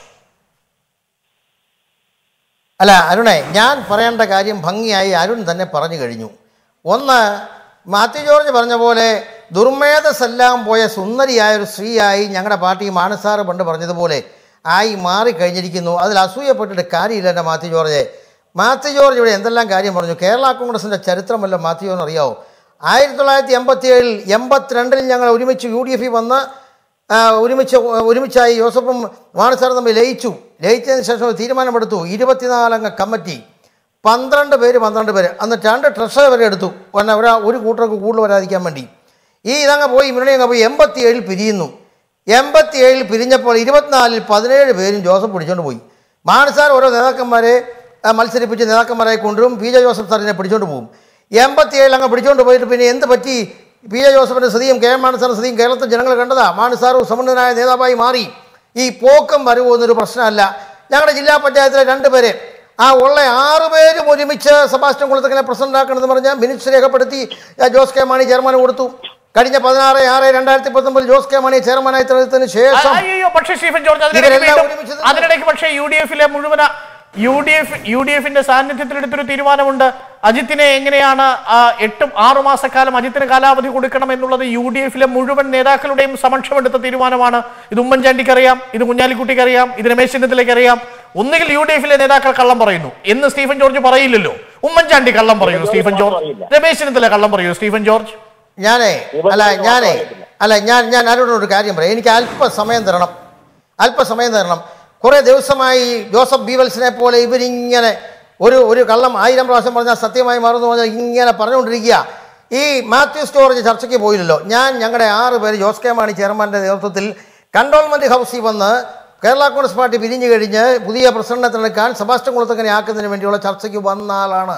അല്ല അരുണേ ഞാൻ പറയേണ്ട കാര്യം ഭംഗിയായി അരുൺ തന്നെ പറഞ്ഞു കഴിഞ്ഞു ഒന്ന് മാത്യു ജോർജ് പറഞ്ഞ പോലെ ദുർമേധസ്സെല്ലാം പോയ സുന്ദരിയായ ഒരു സ്ത്രീയായി ഞങ്ങളുടെ പാർട്ടി മാനസാറ് പണ്ട് പറഞ്ഞതുപോലെ ആയി മാറിക്കഴിഞ്ഞിരിക്കുന്നു അതിൽ അസൂയപ്പെട്ടിട്ട് കാര്യമില്ല എൻ്റെ മാത്യു ജോർജ് മാത്യു ജോർജ് ഇവിടെ എന്തെല്ലാം കാര്യം പറഞ്ഞു കേരള കോൺഗ്രസിൻ്റെ ചരിത്രമല്ല മാത്യു ജോർജിന് അറിയാവോ ആയിരത്തി തൊള്ളായിരത്തി എൺപത്തി ഏഴിൽ എൺപത്തിരണ്ടിൽ ഞങ്ങൾ ഒരുമിച്ച് യു ഡി എഫിൽ വന്ന് ആ, ഒരുമിച്ച് ഒരുമിച്ചായി ജോസഫും മാനസാറും തമ്മിൽ ലയിച്ചു ലയിച്ചതിന് ശേഷം ഒരു തീരുമാനമെടുത്തു ഇരുപത്തിനാലംഗ കമ്മിറ്റി പന്ത്രണ്ട് പേര് പന്ത്രണ്ട് പേര് അന്ന് രണ്ട് ട്രഷർ വരെ എടുത്തു കാരണം ഒരാ ഒരു കൂട്ടർക്ക് കൂടുതൽ വരാതിരിക്കാൻ വേണ്ടി ഈ ഇതങ്ങ് പോയി മുന്നണി അങ്ങ് പോയി എൺപത്തി ഏഴിൽ പിരിയുന്നു എൺപത്തി ഏഴിൽ പിരിഞ്ഞപ്പോൾ ഇരുപത്തിനാലിൽ പതിനേഴ് പേരും ജോസഫ് പിടിച്ചോണ്ട് പോയി മാനസാർ ഓരോ നേതാക്കന്മാരെ ആ, മത്സരിപ്പിച്ച് നേതാക്കന്മാരെ കൊണ്ടുവരും പി ജെ ജോസഫ് സാറിനെ പിടിച്ചോണ്ട് പോകും എൺപത്തി ഏഴിൽ അങ്ങ് പിടിച്ചോണ്ട് പോയിട്ട് പിന്നെ എന്ത് പറ്റി പി ജെ ജോസഫിൻ്റെ സ്ഥിതിയും കെ എം മാനസാറിൻ്റെ സ്ഥിതിയും കേരളത്തിൽ ജനങ്ങൾ കണ്ടതാ മാനസാർ സമന്നനായ നേതാവായി മാറി ഈ പോക്കം വരവ് എന്നൊരു പ്രശ്നമല്ല ഞങ്ങളുടെ ജില്ലാ പഞ്ചായത്തിലെ രണ്ട് പേര് ആ ഉള്ള ആറ് പേരും ഒരുമിച്ച് സെബാസ്റ്റ്യൻ കുളത്തക്കനെ പ്രസിഡന്റ് ആക്കണമെന്ന് പറഞ്ഞ് മിനിറ്റ്സ് രേഖപ്പെടുത്തി ആ, ജോസ് കെ മാണി ചെയർമാൻ കൊടുത്തു കഴിഞ്ഞ പതിനാറ് ആറ് രണ്ടായിരത്തി പത്തൊമ്പതിൽ ജോസ് കെ മാണി ചെയർമാനായി തെരഞ്ഞെടുത്തതിന് ശേഷം അയ്യോ പക്ഷേ സ്റ്റീഫൻ ജോർജ് അതിനിടയ്ക്ക് ഇവരെല്ലാം വീണ്ടും- ഒരുമിച്ച് നിന്ന് അതിനിടയ്ക്ക് പക്ഷേ യു ഡി എഫിലെ മുഴുവൻ U D F U D എഫിന്റെ സാന്നിധ്യത്തിൽ എടുത്തൊരു തീരുമാനമുണ്ട് അജിത്തിനെ എങ്ങനെയാണ് ആ, എട്ടും ആറു മാസക്കാലം അജിത്തിന് കാലാവധി കൊടുക്കണം എന്നുള്ളത് യു ഡി എഫിലെ മുഴുവൻ നേതാക്കളുടെയും സമക്ഷമെടുത്ത തീരുമാനമാണ് ഇത് ഉമ്മൻചാണ്ടിക്ക് അറിയാം ഇത് കുഞ്ഞാലിക്കുട്ടിക്ക് അറിയാം ഇത് രമേശ് ചെന്നിത്തലയ്ക്ക് അറിയാം ഒന്നുകിൽ യു ഡി എഫിലെ നേതാക്കൾ കള്ളം പറയുന്നു എന്ന് സ്റ്റീഫൻ ജോർജ് പറയില്ലല്ലോ ഉമ്മൻചാണ്ടി കള്ളം പറയുന്നു സ്റ്റീഫൻ ജോർജ് രമേശ് ചെന്നിത്തല കള്ളം പറയൂ സ്റ്റീഫൻ ജോർജ് ഞാനേ അല്ല ഞാനേ അല്ല ഞാൻ ഞാൻ ആരോടും ഒരു കാര്യം പറയാം എനിക്ക് അല്പസമയം തരണം അല്പസമയം തരണം കുറേ ദിവസമായി ജോസഫ് ബീവൽസിനെ പോലെ ഇവരിങ്ങനെ ഒരു ഒരു കള്ളം ആയിരം പ്രാവശ്യം പറഞ്ഞാൽ സത്യമായി മാറുന്നു പറഞ്ഞാൽ ഇങ്ങനെ പറഞ്ഞുകൊണ്ടിരിക്കുക ഈ മാത്യു സ്റ്റോറേജ് ചർച്ചയ്ക്ക് പോയില്ലല്ലോ ഞാൻ ഞങ്ങളുടെ ആറ് പേര് ജോസ് കെ മാണി ചെയർമാൻ്റെ നേതൃത്വത്തിൽ കണ്ടോൺമെൻറ്റ് ഹൗസിൽ വന്ന് കേരള കോൺഗ്രസ് പാർട്ടി പിരിഞ്ഞു കഴിഞ്ഞ് പുതിയ പ്രസിഡന്റിനെ തിരഞ്ഞെടുക്കാൻ സെബാസ്റ്റ്യൻ കുളത്തക്കനെ ആക്കുന്നതിന് വേണ്ടിയുള്ള ചർച്ചയ്ക്ക് വന്ന ആളാണ്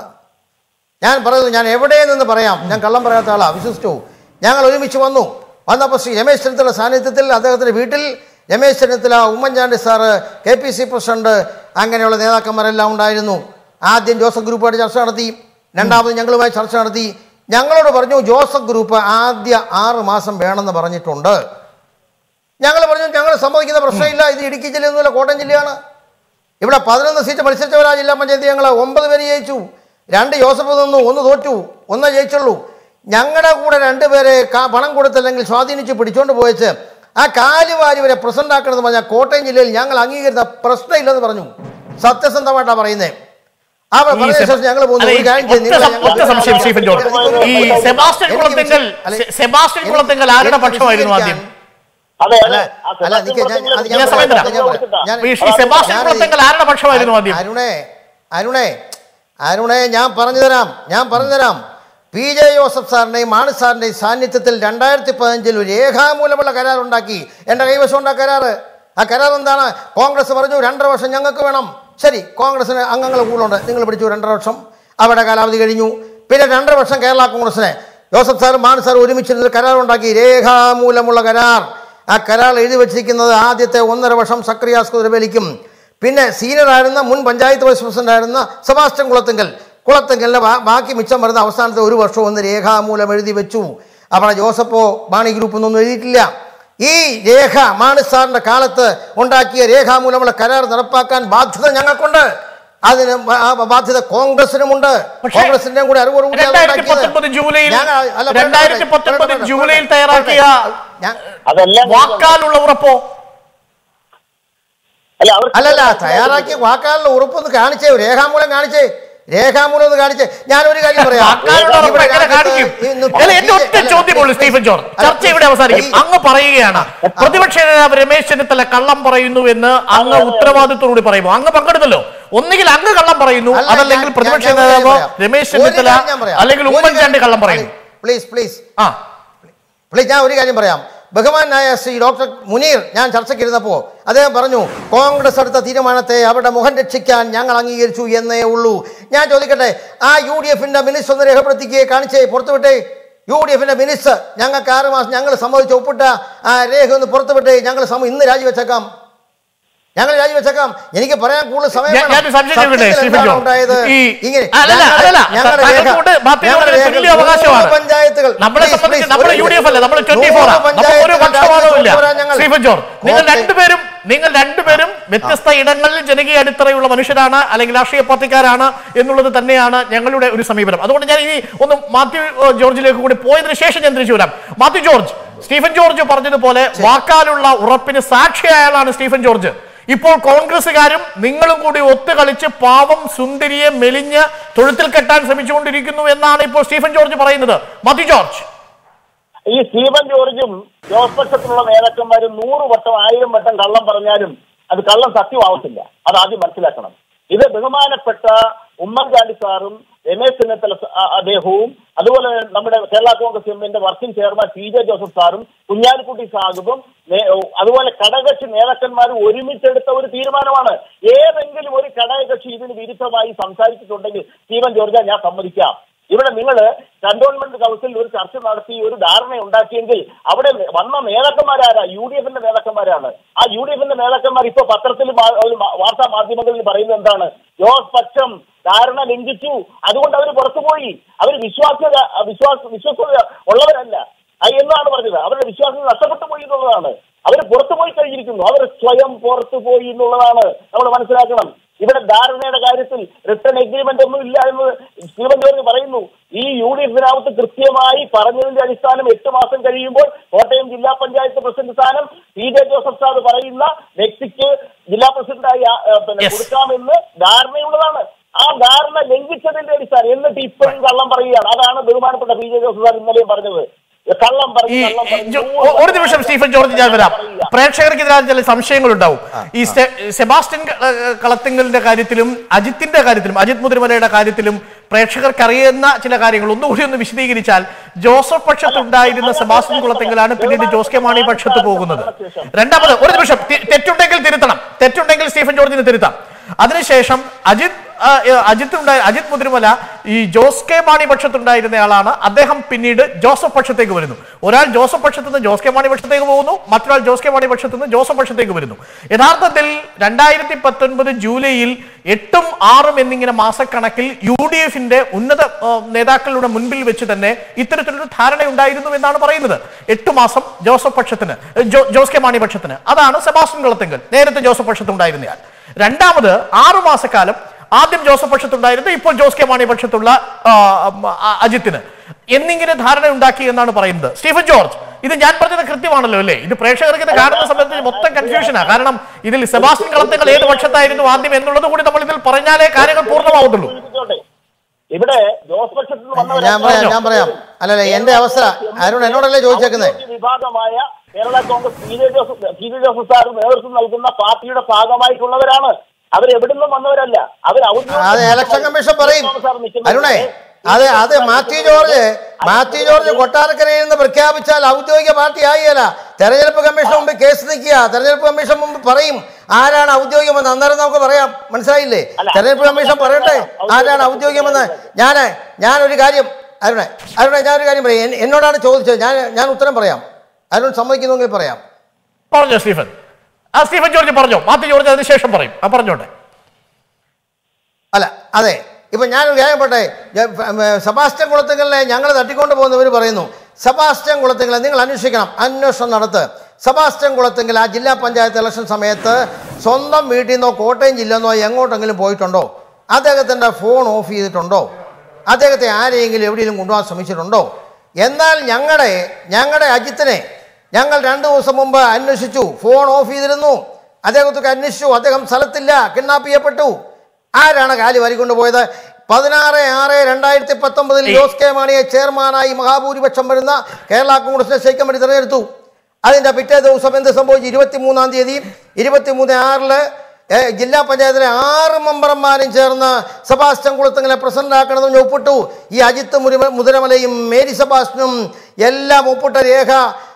ഞാൻ പറയുന്നത് ഞാൻ എവിടെ നിന്ന് പറയാം ഞാൻ കള്ളം പറയാത്ത ആളാ വിശ്വസിച്ചു ഞങ്ങൾ ഒരുമിച്ച് വന്നു വന്നപ്പോൾ ശ്രീ രമേശ് ചെന്നിത്തല സാന്നിധ്യത്തിൽ അദ്ദേഹത്തിൻ്റെ വീട്ടിൽ Ramesh Chennithala Oommen Chandy sir K P C president അങ്ങനെയുള്ള നേതാക്കന്മാരെല്ലാം ഉണ്ടായിരുന്നു ആദ്യം ജോസഫ് ഗ്രൂപ്പായിട്ട് ചർച്ച നടത്തി രണ്ടാമത് ഞങ്ങളുമായി ചർച്ച നടത്തി ഞങ്ങളോട് പറഞ്ഞു ജോസഫ് ഗ്രൂപ്പ് ആദ്യ ആറ് മാസം വേണമെന്ന് പറഞ്ഞിട്ടുണ്ട് ഞങ്ങൾ പറഞ്ഞു ഞങ്ങൾ സമ്മതിക്കുന്ന പ്രശ്നമില്ല ഇത് ഇടുക്കി ജില്ലയൊന്നുമില്ല കോട്ടയം ജില്ലയാണ് ഇവിടെ പതിനൊന്ന് സീറ്റ് മത്സരിച്ചവരാ ജില്ലാ പഞ്ചായത്ത് ഞങ്ങൾ ഒമ്പത് പേര് ജയിച്ചു രണ്ട് ജോസഫ് നിന്നു ഒന്ന് തോറ്റു ഒന്നേ ജയിച്ചുള്ളൂ ഞങ്ങളുടെ കൂടെ രണ്ടുപേരെ കാ- പണം കൊടുത്തില്ലെങ്കിൽ സ്വാധീനിച്ച് പിടിച്ചോണ്ട് പോയച്ച് ആ കാലുവാരി വരെ പ്രസന്റ് ആക്കണമെന്ന് പറഞ്ഞാൽ കോട്ടയം ജില്ലയിൽ ഞങ്ങൾ അംഗീകരിച്ച പ്രശ്നമില്ലെന്ന് പറഞ്ഞു സത്യസന്ധമായിട്ടാണ് പറയുന്നത് ആ ഈ പറഞ്ഞ സെബ- ശേഷം ഞങ്ങൾ പോകുന്നു അല്ല, ഒരു ഈ കാര്യം ചെയ്യ്, ഒറ്റ നിങ്ങൾ സം- ഞങ്ങൾ- ഒറ്റ സംശയം സ്റ്റീഫൻ ജോർജ് ഈ സെബാസ്റ്റ്യൻ എനിക്ക് കുളത്തെങ്കൽ അല്ല, സെ- സെബാസ്റ്റ്യൻ എനിക്ക് കുളത്തെങ്കൽ ആരുടെ പക്ഷമായിരുന്നു ആദ്യം അതെ അല്ല, അതെ ആ അല്ല, നിക്ക് ഞാൻ- സെബാസ്റ്റ്യൻ അത് ഞാൻ ഞാൻ സമയം പറയാം, തരാം. ഞാൻ പറയാം. ഞാൻ- ഈ സെബാസ്റ്റ്യൻ ഞാൻ- കുളത്തെങ്കൽ ആരുടെ പക്ഷമായിരുന്നു ആദ്യം അരുണേ അരുണേ അരുണേ ഞാൻ പറഞ്ഞു തരാം ഞാൻ പറഞ്ഞു തരാം പി ജെ ജോസഫ് സാറിൻ്റെയും മാണി സാറിൻ്റെയും സാന്നിധ്യത്തിൽ രണ്ടായിരത്തി പതിനഞ്ചിൽ ഒരു രേഖാമൂലമുള്ള കരാറുണ്ടാക്കി എൻ്റെ കൈവശം ഉണ്ട് ആ കരാറ് ആ കരാർ എന്താണ് കോൺഗ്രസ് പറഞ്ഞു രണ്ടര വർഷം ഞങ്ങൾക്ക് വേണം ശരി കോൺഗ്രസിന് അംഗങ്ങൾ കൂടുതലുണ്ട് നിങ്ങൾ പിടിച്ചു രണ്ടര വർഷം അവിടെ കാലാവധി കഴിഞ്ഞു പിന്നെ രണ്ടര വർഷം കേരള കോൺഗ്രസിന് ജോസഫ് സാറും മാണി സാറും ഒരുമിച്ചിരുന്ന് കരാറുണ്ടാക്കി രേഖാമൂലമുള്ള കരാർ ആ കരാർ എഴുതി വച്ചിരിക്കുന്നത് ആദ്യത്തെ ഒന്നര വർഷം സക്രിയാസ് കുതിരവേലിക്കും പിന്നെ സീനിയറായിരുന്ന മുൻ പഞ്ചായത്ത് വൈസ് പ്രസിഡന്റ് ആയിരുന്ന സെബാസ്റ്റ്യൻ കുളത്തുങ്കൽ കുളത്തുങ്കലിൻ്റെ ബാ- ബാക്കി മിച്ചം വരുന്ന അവസാനത്തെ ഒരു വർഷം ഒന്ന് രേഖാമൂലം എഴുതി വെച്ചു അവിടെ ജോസഫോ മാണി ഗ്രൂപ്പ് ഒന്നും എഴുതിയിട്ടില്ല ഈ രേഖ മാണി സാറിന്റെ കാലത്ത് ഉണ്ടാക്കിയ രേഖാമൂലമുള്ള കരാർ നടപ്പാക്കാൻ ബാധ്യത ഞങ്ങൾക്കുണ്ട് അതിന് ബ- ആ ബാധ്യത കോൺഗ്രസിനുമുണ്ട് പക്ഷേ കോൺഗ്രസിന്റെയും കൂടി അറിവോടുകൂടി അത് രണ്ടായിരത്തി ഉണ്ടാക്കിയത്. പത്തൊമ്പത് ജൂലൈയിൽ ഞാൻ- അല്ല, പറയട്ടെ, രണ്ടായിരത്തി പറയട്ടെ, പത്തൊമ്പത് പറയട്ടെ, ജൂലൈയിൽ പറയട്ടെ. തയ്യാറാക്കിയ ഞാൻ അതെല്ലാം വാക്കാലുള്ള ഉറപ്പോ അല്ല അവർ അല്ലല്ല തയ്യാറാക്കിയ വാക്കാലുള്ള ഉറപ്പൊന്ന് കാണിച്ചേ രേഖാമൂലം കാണിച്ചേ രേഖാമൂലം ഒന്ന് കാണിച്ചേ ഞാനൊരു കാര്യം പറയാം വാക്കാലുള്ള ഉറപ്പ് ഇവിടെ എങ്ങനെ രാജ്യത്ത് കാണിക്കും ഇന്ന് അല്ല എന്റെ ഒറ്റ അല്ല, ചോദ്യമുള്ളൂ please, സ്റ്റീഫൻ ജോർജ് അല്ല, ചർച്ച ഇവിടെ please, അവസാനിക്കും ഈ- അങ്ങ് പറയുകയാണ് പ്രതിപക്ഷ നേതാവ് രമേശ് ചെന്നിത്തല കള്ളം പറയുന്നു എന്ന് അങ്ങ് ഉത്തരവാദിത്തോടുകൂടി പറയുമോ അങ്ങ് പങ്കെടുത്തല്ലോ ഒന്നുകിൽ അങ്ങ് കള്ളം പറയുന്നു അല്ല, അതല്ലെങ്കിൽ ഞാൻ- പ്രതിപക്ഷ ഞാൻ- ഞാൻ ഒരു നേതാവ് കാര്യം പറയാം. രമേശ് ഒരു ചെന്നിത്തല കാര്യം ഞാൻ പറയാം. അല്ലെങ്കിൽ ഒരു ഉമ്മൻചാണ്ടി കാര്യം- കള്ളം പറയുന്നു പ്ലീസ് പ്ലീസ് ആ പ്ലീസ് ഞാൻ ഒരു കാര്യം പറയാം ബഹുമാനായ ശ്രീ ഡോക്ടർ മുനീർ ഞാൻ ചർച്ചയ്ക്കിരുന്നപ്പോൾ അദ്ദേഹം പറഞ്ഞു കോൺഗ്രസ് എടുത്ത തീരുമാനത്തെ അവരുടെ മുഖം രക്ഷിക്കാൻ ഞങ്ങൾ അംഗീകരിച്ചു എന്നേ ഉള്ളൂ ഞാൻ ചോദിക്കട്ടെ ആ യു ഡി എഫിന്റെ മിനിറ്റ്സ് ഒന്ന് രേഖപ്പെടുത്തിക്കുകയെ കാണിച്ചേ പുറത്തുവിട്ടേ യു ഡി എഫിന്റെ മിനിസ്റ്റർ ഞങ്ങൾക്ക് ആറ് മാസം ഞങ്ങൾ സമ്മതിച്ച് ഒപ്പിട്ട ആ രേഖ ഒന്ന് പുറത്തുവിട്ട് ഞങ്ങൾ സമ്മ- ഇന്ന് രാജിവെച്ചേക്കാം ഞങ്ങൾ രാജിവെച്ചേക്കാം എനിക്ക് പറയാൻ കൂടുതൽ സമയം ഞാൻ- വേണം. ഞാനൊരു സംശയം ചോദിക്കട്ടെ, സത്യത്തിൽ സ്റ്റീഫൻ എന്താണ് ജോൺ? ഉണ്ടായത് ഈ- ഇങ്ങനെ അല്ലല്ല, ഞങ്ങളുടെ- അല്ലല്ല, ഞങ്ങളുടെ താങ്കൾ രേഖ- കൊണ്ട് മാത്യു ഞങ്ങളുടെ പറഞ്ഞ രേഖ- തുല്യ അവകാശമാണ്. നൂറ് പഞ്ചായത്തുകൾ നമ്മളെ Please, സംബന്ധിച്ച് please, നമ്മൾ ഒരു യു ഡി എഫ് അല്ല നമ്മൾ നൂറ് ട്വന്റി ഫോർ നമുക്കൊരു പഞ്ചായത്തുകൾ പക്ഷപാതവും ഇല്ല രാജ്യത്ത് ഞങ്ങൾ- സ്റ്റീഫൻ ജോർജ് നിങ്ങൾ കോട്ടയം- രണ്ടുപേരും നിങ്ങൾ രണ്ടുപേരും വ്യത്യസ്ത ഇടങ്ങളിൽ ജനകീയ അടിത്തറയുള്ള മനുഷ്യരാണ് അല്ലെങ്കിൽ രാഷ്ട്രീയ പാർട്ടിക്കാരാണ് എന്നുള്ളത് തന്നെയാണ് ഞങ്ങളുടെ ഒരു സമീപനം അതുകൊണ്ട് ഞാൻ ഇനി ഒന്ന് മാത്യു ഏഹ്, ജോർജിലേക്ക് കൂടി പോയതിനു ശേഷം ഞാൻ തിരിച്ചു വരാം മാത്യു ജോർജ് സ്റ്റീഫൻ ജോർജ് പറഞ്ഞതുപോലെ വാക്കാലുള്ള ഉറപ്പിന് സാക്ഷിയായാലാണ് സ്റ്റീഫൻ ജോർജ് ഇപ്പോൾ കോൺഗ്രസുകാരും നിങ്ങളും കൂടി ഒത്തുകളിച്ച് പാവം സുന്ദരിയെ മെലിഞ്ഞ് തൊഴുത്തിൽ കെട്ടാൻ ശ്രമിച്ചുകൊണ്ടിരിക്കുന്നു എന്നാണ് ഇപ്പോൾ സ്റ്റീഫൻ ജോർജ് പറയുന്നത് മാത്യു ജോർജ് ഈ സ്റ്റീവൻ ജോർജും ജോസ് പക്ഷത്തിലുള്ള നേതാക്കന്മാരും നൂറ് വട്ടം ആയിരം വട്ടം കള്ളം പറഞ്ഞാലും അത് കള്ളം സത്യമാവത്തില്ല അത് ആദ്യം മനസ്സിലാക്കണം ഇത് ബഹുമാനപ്പെട്ട ഉമ്മൻചാണ്ടി സാറും രമേശ് ചെന്നിത്തല സ- ആ- അദ്ദേഹവും അതുപോലെ നമ്മുടെ കേരള കോൺഗ്രസ് എമ്മിന്റെ working chairman P J Joseph സാറും കുഞ്ഞാലിക്കുട്ടി സാഹിബും നേ- അതുപോലെ ഘടകകക്ഷി നേതാക്കന്മാരും ഒരുമിച്ചെടുത്ത ഒരു തീരുമാനമാണ് ഏതെങ്കിലും ഒരു ഘടകകക്ഷി ഇതിന് വിരുദ്ധമായി സംസാരിച്ചിട്ടുണ്ടെങ്കിൽ സ്റ്റീവൻ ജോർജ ഞാൻ സമ്മതിക്കാം ഇവിടെ നിങ്ങൾ കന്റോൺമെന്റ് കൗൺസിലിൽ ഒരു ചർച്ച നടത്തി ഒരു ധാരണ ഉണ്ടാക്കിയെങ്കിൽ അവിടെ വന്ന നേതാക്കന്മാരാരാ യു ഡി എഫിന്റെ നേതാക്കന്മാരാണ് ആ യു ഡി എഫിന്റെ നേതാക്കന്മാർ ഇപ്പൊ പത്രത്തിൽ മാ- ഒരു മാ- വാർത്താ മാധ്യമങ്ങളിൽ പറയുന്നത് എന്താണ് ജോസ് പക്ഷം ധാരണ ലംഘിച്ചു അതുകൊണ്ട് അവർ പുറത്തുപോയി അവർ വിശ്വാസ്യത വിശ്വാസ വിശ്വസത ഉള്ളവരല്ല ആ എന്നാണ് പറഞ്ഞത് അവരുടെ വിശ്വാസം നഷ്ടപ്പെട്ടു പോയി എന്നുള്ളതാണ് അവർ പുറത്തു പോയി കഴിഞ്ഞിരിക്കുന്നു അവർ സ്വയം പുറത്തു പോയി എന്നുള്ളതാണ് നമ്മൾ മനസ്സിലാക്കണം ഇവിടെ ധാരണയുടെ കാര്യത്തിൽ റിട്ടേൺ എഗ്രിമെന്റ് ഒന്നും ഇല്ല എന്ന് സ്റ്റീവൻ ജോർജ് പറയുന്നു ഈ യു ഡി എഫിനകത്ത് കൃത്യമായി പറഞ്ഞതിന്റെ അടിസ്ഥാനം എട്ട് മാസം കഴിയുമ്പോൾ കോട്ടയം ജില്ലാ പഞ്ചായത്ത് പ്രസിഡന്റ് സ്ഥാനം പി ജെ ജോസഫ് സാർ പറയുന്ന വ്യക്തിക്ക് ജില്ലാ പ്രസിഡന്റായി ആ, ആ, പിന്നെ Yes. കൊടുക്കാമെന്ന് ധാരണയുള്ളതാണ് ആ ധാരണ ലംഘിച്ചതിന്റെ അടിസ്ഥാനം എന്നിട്ട് ഇപ്പോഴും കള്ളം പറയുകയാണ് അതാണ് ബഹുമാനപ്പെട്ട പി ജെ ജോസഫ് സാർ ഇന്നലെയും പറഞ്ഞത് കള്ളം ഈ പറഞ്ഞു കള്ളം പറഞ്ഞു. ജോ- നൂറ് ഒരു നിമിഷം സ്റ്റീഫൻ ജോർജ് ഞാൻ വരാം പറയുക. പ്രേക്ഷകർക്കെതിരായ ചില സംശയങ്ങൾ ഉണ്ടാവും ഈ സ്റ്റെ- സെബാസ്റ്റ്യൻ ക- ഏഹ് കളത്തിങ്കലിന്റെ കാര്യത്തിലും അജിത്തിന്റെ കാര്യത്തിലും അജിത് മുതിരമലയുടെ കാര്യത്തിലും പ്രേക്ഷകർക്ക് അറിയുന്ന ചില കാര്യങ്ങൾ ഒന്നുകൂടി ഒന്ന് വിശദീകരിച്ചാൽ ജോസഫ് പക്ഷത്ത് ഉണ്ടായിരുന്ന സെബാസ്റ്റ്യൻ കുളത്തിങ്കലാണ് പിന്നീട് ജോസ് കെ മാണി പക്ഷത്ത് പോകുന്നത് രണ്ടാമത് ഒരു നിമിഷം തി- തെറ്റുണ്ടെങ്കിൽ തിരുത്തണം തെറ്റുണ്ടെങ്കിൽ സ്റ്റീഫൻ ജോർജിന് തിരുത്താം അതിനുശേഷം അജിത് ആ, ഏ, അജിത് ഉണ്ടായ അജിത് മുതിരുമല ഈ ജോസ് കെ മാണി പക്ഷത്തുണ്ടായിരുന്നയാളാണ് അദ്ദേഹം പിന്നീട് ജോസഫ് പക്ഷത്തേക്ക് വരുന്നു ഒരാൾ ജോസഫ് പക്ഷത്തു നിന്ന് ജോസ് കെ മാണി പക്ഷത്തേക്ക് പോകുന്നു മറ്റൊരാൾ ജോസ് കെ മാണി പക്ഷത്തു നിന്ന് ജോസഫ് പക്ഷത്തേക്ക് വരുന്നു യഥാർത്ഥത്തിൽ രണ്ടായിരത്തി പത്തൊൻപത് ജൂലൈയിൽ എട്ടും ആറും എന്നിങ്ങനെ മാസക്കണക്കിൽ യു ഡി എഫിന്റെ ഉന്നത ആ, നേതാക്കളുടെ മുൻപിൽ വെച്ച് തന്നെ ഇത്തരത്തിലൊരു ധാരണ ഉണ്ടായിരുന്നു എന്നാണ് പറയുന്നത് എട്ട് മാസം ജോസഫ് പക്ഷത്തിന് ജോ- ജോസ് കെ മാണി പക്ഷത്തിന് അതാണ് സെബാസ്റ്റ്യൻ കളത്തിങ്കൽ നേരത്തെ ജോസഫ് പക്ഷത്തുണ്ടായിരുന്നയാൾ രണ്ടാമത് ആറു മാസക്കാലം ആദ്യം ജോസഫ് പക്ഷത്തുണ്ടായിരുന്നു ഇപ്പോൾ ജോസ് കെ മാണി പക്ഷത്തുള്ള ആ, ആ, അജിത്തിന് എന്നിങ്ങനെ ധാരണ ഉണ്ടാക്കി എന്നാണ് പറയുന്നത് സ്റ്റീഫൻ ജോർജ് ഇത് ഞാൻ പറഞ്ഞത് കൃത്യമാണല്ലോ അല്ലേ ഇത് പ്രേക്ഷകർക്ക് ഇത് കാണുന്ന സമയത്ത് മൊത്തം കൺഫ്യൂഷനാ കാരണം ഇതിൽ സെബാസ്റ്റ്യൻ കളത്തിങ്കൽ ഏത് പക്ഷത്തായിരുന്നു ആദ്യം എന്നുള്ളത് കൂടി നമ്മൾ ഇതിൽ പറഞ്ഞാലേ കാര്യങ്ങൾ പൂർണ്ണമാവത്തുള്ളൂ സൂചിപ്പിച്ചോട്ടെ. ഇവിടെ ജോസ് പക്ഷത്ത് നിന്ന് വന്നവരാ ഞാൻ പറയാം ഞാൻ പറയാം അല്ലല്ല എന്റെ അവസ്ഥ അരുൺ എന്നോടല്ലേ ചോദിച്ചേക്കുന്നത് ഔദ്യോഗിക വിഭാഗമായ Kerala Congress P J Joseph P J Joseph sir നേതൃത്വം നൽകുന്ന പാർട്ടിയുടെ ഭാഗമായിട്ടുള്ളവരാണ് അവർ എവിടുന്നും വന്നവരല്ല അവർ അത് ഇലക്ഷൻ കമ്മീഷൻ പറയും അരുണേ അത് അത് മാത്യു ജോർജ് മാത്യു ജോർജ് കൊട്ടാരക്കരയിൽ നിന്ന് പ്രഖ്യാപിച്ചാൽ ഔദ്യോഗിക പാർട്ടി ആയില്ല തെരഞ്ഞെടുപ്പ് കമ്മീഷൻ മുമ്പ് കേസ് നിൽക്കുക തെരഞ്ഞെടുപ്പ് കമ്മീഷൻ മുമ്പ് പറയും ആരാണ് ഔദ്യോഗികമെന്ന് അന്നേരം നമുക്ക് പറയാം മനസ്സിലായില്ലേ തെരഞ്ഞെടുപ്പ് കമ്മീഷൻ പറയട്ടെ ആരാണ് ഔദ്യോഗികമെന്ന് ഞാൻ ഞാനൊരു കാര്യം അരുണേ അരുണേ ഞാനൊരു കാര്യം പറയാം എൻ- എന്നോടാണ് ചോദിച്ചത് ഞാൻ ഞാൻ ഉത്തരം പറയാം അരുൺ സമ്മതിക്കുന്നെങ്കിൽ പറയാം പറഞ്ഞോ സ്റ്റീഫൻ ആ സ്റ്റീഫൻ ജോർജ് പറഞ്ഞോ മാത്യു ജോർജ് അതിന് ശേഷം പറയും ആ പറഞ്ഞോട്ടെ അല്ല അതെ ഇപ്പൊ ഞാനൊരു കാര്യം പറട്ടെ സെബാസ്റ്റ്യൻ കുളത്തുകളിലെ ഞങ്ങൾ തട്ടിക്കൊണ്ട് പോകുന്നവർ പറയുന്നു സെബാസ്റ്റ്യൻ കുളത്തുകളെ നിങ്ങൾ അന്വേഷിക്കണം അന്വേഷണം നടത്ത് സെബാസ്റ്റ്യൻ കുളത്തുങ്കൽ ആ ജില്ലാ പഞ്ചായത്ത് ഇലക്ഷൻ സമയത്ത് സ്വന്തം വീട്ടിൽ നിന്നോ കോട്ടയം ജില്ലയിൽ നിന്നോ എങ്ങോട്ടെങ്കിലും പോയിട്ടുണ്ടോ അദ്ദേഹത്തിൻ്റെ ഫോൺ ഓഫ് ചെയ്തിട്ടുണ്ടോ അദ്ദേഹത്തെ ആരെയെങ്കിലും എവിടെയെങ്കിലും കൊണ്ടുപോകാൻ ശ്രമിച്ചിട്ടുണ്ടോ എന്നാൽ ഞങ്ങളുടെ ഞങ്ങളുടെ അജിത്തിനെ ഞങ്ങൾ രണ്ട് ദിവസം മുമ്പ് അന്വേഷിച്ചു ഫോൺ ഓഫ് ചെയ്തിരുന്നു അദ്ദേഹത്തൊക്കെ അന്വേഷിച്ചു അദ്ദേഹം സ്ഥലത്തില്ല കിഡ്നാപ്പ് ചെയ്യപ്പെട്ടു ആരാണ് കാലി വരിക്കൊണ്ട് പോയത് പതിനാറ് ആറ് രണ്ടായിരത്തി പത്തൊമ്പതിൽ ജോസ് കെ മാണിയെ ചെയർമാനായി മഹാഭൂരിപക്ഷം വരുന്ന കേരള കോൺഗ്രസിനെ ശൈക്യം വേണ്ടി തിരഞ്ഞെടുത്തു അതിൻ്റെ പിറ്റേ ദിവസം എന്ത് സംഭവിച്ചു ഇരുപത്തി മൂന്നാം തീയതി ഇരുപത്തി മൂന്ന് ആറില് ഏ, ജില്ലാ പഞ്ചായത്തിലെ ആറ് മെമ്പർമാരും ചേർന്ന് സെബാസ്റ്റ്യൻ കുളത്തങ്ങളെ പ്രസിഡന്റ് ആക്കണമെന്ന് ഒപ്പിട്ടു ഈ അജിത്ത് മുരുമ മുതിരമലയും മേരി സെബാസ്റ്റ്യനും എല്ലാം ഒപ്പിട്ട രേഖ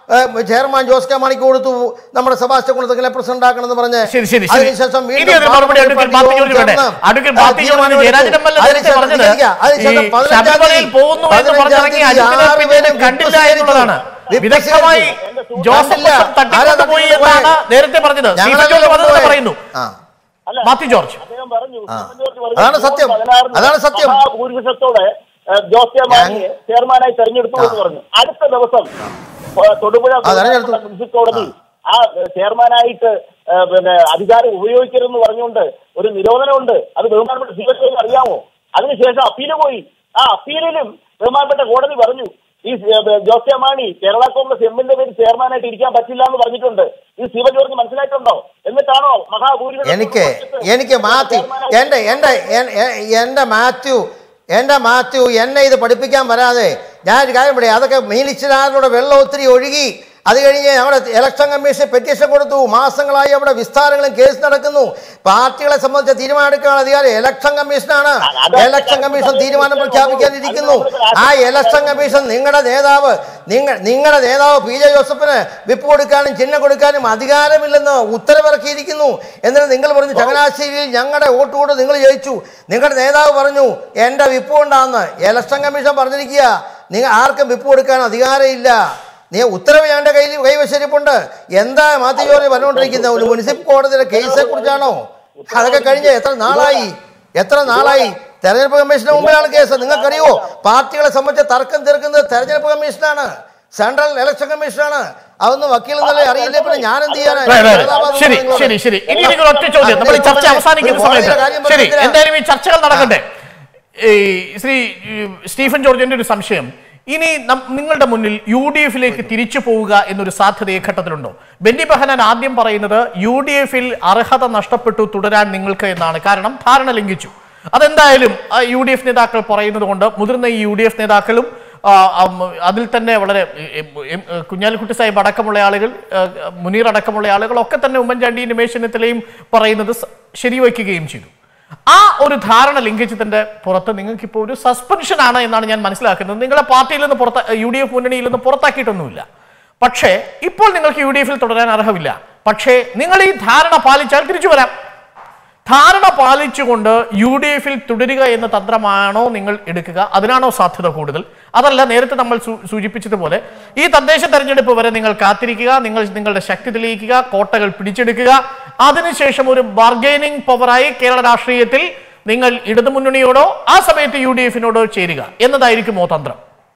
ഏഹ്, ചെയർമാൻ ജോസ് കെ മാണിക്ക് കൊടുത്തു നമ്മുടെ സെബാസ്റ്റ്യൻ കുളത്തങ്ങളെ പ്രസിഡന്റ് ആക്കണമെന്ന് പറഞ്ഞ് ശരി ശരി ശരി അതിനുശേഷം ഇനി വീണ്ടും ഒരു മറുപടി അടുക്കൽ ബാത്തി ജോർജ് വേണ്ടേ ചേർന്ന്, അടുക്കൽ ആ, ബാത്തി ജോർജ് തീരുമാനം ജയരാജൻ എം എൽ എ നേരത്തെ അതിനുശേഷം പറഞ്ഞത് ഇരിക്കുക. അതിനുശേഷം ഈ പതിനഞ്ചാം ശബരിമലയിൽ തീയതി പോകുന്നു എന്ന് പതിനഞ്ചാം പറഞ്ഞിറങ്ങി തീയതി അജിത്തിനെ ആറ് പിന്നീട് പേരും കണ്ടില്ല വിപ്രസിദ്ധീകരിച്ചു. എന്നുള്ളതാണ് വിദഗ്ധമായി ജോസഫ് കണ്ടില്ല. പക്ഷം തട്ടിക്കൊണ്ടു ആരാ പോയി തട്ടിക്കൊണ്ടു എന്നാണ് പോയത്? നേരത്തെ പറഞ്ഞത് ഞങ്ങളെ സ്റ്റീഫൻ ജോർജ് വന്നത് പോയത്. പറയുന്നു ആ. അല്ല, മാത്യു ജോർജ് അദ്ദേഹം പറഞ്ഞു ആ. ജോർജ് ജോർജ് പറഞ്ഞു, അതാണ് ജൂൺ സത്യം. പതിനാറിന് അതാണ് സത്യം. മഹാഭൂരിപക്ഷത്തോടെ ഏഹ്, ജോസ് കെ മാണിയെ ചെയർമാനായി തെരഞ്ഞെടുത്തു എന്ന് പറഞ്ഞു അടുത്ത ദിവസം ഏഹ്, തൊടുപുഴ ആ, തെരഞ്ഞെടുത്തു. മുനിസിപ്പൽ കോടതി ആ ഏഹ്, ചെയർമാനായിട്ട് ഏഹ്, പിന്നെ അധികാരം ഉപയോഗിക്കരുതെന്ന് പറഞ്ഞുകൊണ്ട് ഒരു നിരോധനമുണ്ട് അത് ബഹുമാനപ്പെട്ട ശിവശേഖരൻ അറിയാമോ അതിനുശേഷം അപ്പീല് പോയി ആ അപ്പീലിലും ബഹുമാനപ്പെട്ട കോടതി പറഞ്ഞു ഈ ഏഹ്, ജോസ് കെ മാണി കേരള കോൺഗ്രസ് എമ്മിന്റെ പേര് ചെയർമാനായിട്ട് ഇരിക്കാൻ പറ്റില്ല എന്ന് പറഞ്ഞിട്ടുണ്ട് ഇത് ശിവ ജോർജ് മനസ്സിലായിട്ടുണ്ടോ എന്നിട്ടാണോ മഹാഭൂരിപക്ഷം എനിക്ക് എനിക്ക് മാത്യു എൻ്റെ എൻ്റെ എൻ- എ- എൻ്റെ മാത്യു എൻ്റെ മാത്യു എന്നെ ഇത് പഠിപ്പിക്കാൻ വരാതെ ഞാൻ ഒരു കാര്യം പറയാം അതൊക്കെ മീനിച്ചിനാറിലൂടെ വെള്ളം ഒത്തിരി ഒഴുകി അത് കഴിഞ്ഞ് അവിടെ ഇലക്ഷൻ കമ്മീഷൻ പെറ്റീഷൻ കൊടുത്തു മാസങ്ങളായി അവിടെ വിസ്താരങ്ങളും കേസ് നടക്കുന്നു പാർട്ടികളെ സംബന്ധിച്ച തീരുമാനമെടുക്കാനുള്ള അധികാരം ഇലക്ഷൻ കമ്മീഷനാണ് ഇലക്ഷൻ കമ്മീഷൻ തീരുമാനം പ്രഖ്യാപിക്കാനിരിക്കുന്നു ആ ഇലക്ഷൻ കമ്മീഷൻ നിങ്ങളുടെ നേതാവ് നിങ്ങൾ നിങ്ങളുടെ നേതാവ് പി ജെ ജോസഫിന് വിപ്പ് കൊടുക്കാനും ചിഹ്നം കൊടുക്കാനും അധികാരമില്ലെന്ന് ഉത്തരവിറക്കിയിരിക്കുന്നു എന്നിട്ട് നിങ്ങൾ പറഞ്ഞു ചങ്ങനാശ്ശേരിയിൽ ഞങ്ങളുടെ വോട്ട് കൊണ്ട് നിങ്ങൾ ജയിച്ചു നിങ്ങളുടെ നേതാവ് പറഞ്ഞു എൻ്റെ വിപ്പ് കൊണ്ടാന്ന് ഇലക്ഷൻ കമ്മീഷൻ പറഞ്ഞിരിക്കുക നിങ്ങൾ ആർക്കും വിപ്പ് കൊടുക്കാൻ അധികാരമില്ല നീ ഉത്തരവ് ഞങ്ങളുടെ കയ്യിൽ കൈവശരിപ്പുണ്ട് എന്താ മാത്യു ജോർജ് പറഞ്ഞുകൊണ്ടിരിക്കുന്നത് ഒരു മുനിസിപ്പൽ കോടതിയുടെ കേസിനെ കുറിച്ചാണോ അതൊക്കെ കഴിഞ്ഞ് എത്ര നാളായി എത്ര നാളായി തെരഞ്ഞെടുപ്പ് കമ്മീഷന് മുമ്പിലാണ് കേസ് നിങ്ങൾക്കറിയോ പാർട്ടികളെ സംബന്ധിച്ച് തർക്കം തീർക്കുന്നത് തെരഞ്ഞെടുപ്പ് കമ്മീഷനാണ് സെൻട്രൽ ഇലക്ഷൻ കമ്മീഷനാണ് അതൊന്നും വക്കീൽ എന്നല്ലേ അറിയില്ലേ പിന്നെ ഞാൻ എന്ത് ചെയ്യാനാ Right, right. ശരി ശരി ശരി ഇനി എനിക്ക് ഒരു ഒറ്റ ചോദ്യം നമ്മൾ ഈ ചർച്ച അവസാനിക്കുന്ന സമയത്ത് ശരി എന്തായാലും ഈ ചർച്ചകൾ നടക്കട്ടെ ഈ ശ്രീ ഈ സ്റ്റീഫൻ ജോർജിന്റെ ഒരു സംശയം ഇനി നം- നിങ്ങളുടെ മുന്നിൽ യു ഡി എഫിലേക്ക് തിരിച്ചു പോവുക എന്നൊരു സാധ്യത ഈ ഘട്ടത്തിലുണ്ടോ ബെന്നി ബെഹനാൻ ആദ്യം പറയുന്നത് യു ഡി എഫിൽ അർഹത നഷ്ടപ്പെട്ടു തുടരാൻ നിങ്ങൾക്ക് എന്നാണ് കാരണം ധാരണ ലംഘിച്ചു അതെന്തായാലും ആ, യു ഡി എഫ് നേതാക്കൾ പറയുന്നത് കൊണ്ട് മുതിർന്ന ഈ യു ഡി എഫ് നേതാക്കളും ആ, അം, അതിൽ തന്നെ വളരെ എം, എം, കുഞ്ഞാലിക്കുട്ടി സാഹിബ് അടക്കമുള്ള ആളുകൾ ആ, മുനീർ അടക്കമുള്ള ആളുകൾ ഒക്കെ തന്നെ ഉമ്മൻചാണ്ടി രമേശ് ചെന്നിത്തലയും പറയുന്നത് സ- ശരിവയ്ക്കുകയും ചെയ്തു ആ ഒരു ധാരണ ലംഘിച്ചതിന്റെ പുറത്ത് നിങ്ങൾക്ക് ഇപ്പോൾ ഒരു സസ്പെൻഷൻ ആണ് എന്നാണ് ഞാൻ മനസ്സിലാക്കുന്നത് നിങ്ങളെ പാർട്ടിയിൽ നിന്ന് പുറത്ത് യു ഡി എഫ് മുന്നണിയിൽ നിന്ന് പുറത്താക്കിയിട്ടൊന്നുമില്ല പക്ഷേ ഇപ്പോൾ നിങ്ങൾക്ക് യു ഡി എഫിൽ തുടരാൻ അർഹമില്ല പക്ഷേ നിങ്ങൾ ഈ ധാരണ പാലിച്ചാൽ തിരിച്ചു വരാം ധാരണ പാലിച്ചുകൊണ്ട് യു ഡി എഫിൽ തുടരുക എന്ന തന്ത്രമാണോ നിങ്ങൾ എടുക്കുക അതിനാണോ സാധ്യത കൂടുതൽ അതല്ല നേരത്തെ നമ്മൾ സൂ- സൂചിപ്പിച്ചതുപോലെ ഈ തദ്ദേശ തെരഞ്ഞെടുപ്പ് വരെ നിങ്ങൾ കാത്തിരിക്കുക നിങ്ങൾ നിങ്ങളുടെ ശക്തി തെളിയിക്കുക കോട്ടകൾ പിടിച്ചെടുക്കുക അതിനുശേഷം ഒരു ബാർഗൈനിങ് പവറായി കേരള രാഷ്ട്രീയത്തിൽ നിങ്ങൾ ഇടതുമുന്നണിയോടോ ആ സമയത്ത് യു ഡി എഫിനോടോ ചേരുക എന്നതായിരിക്കുമോ തന്ത്രം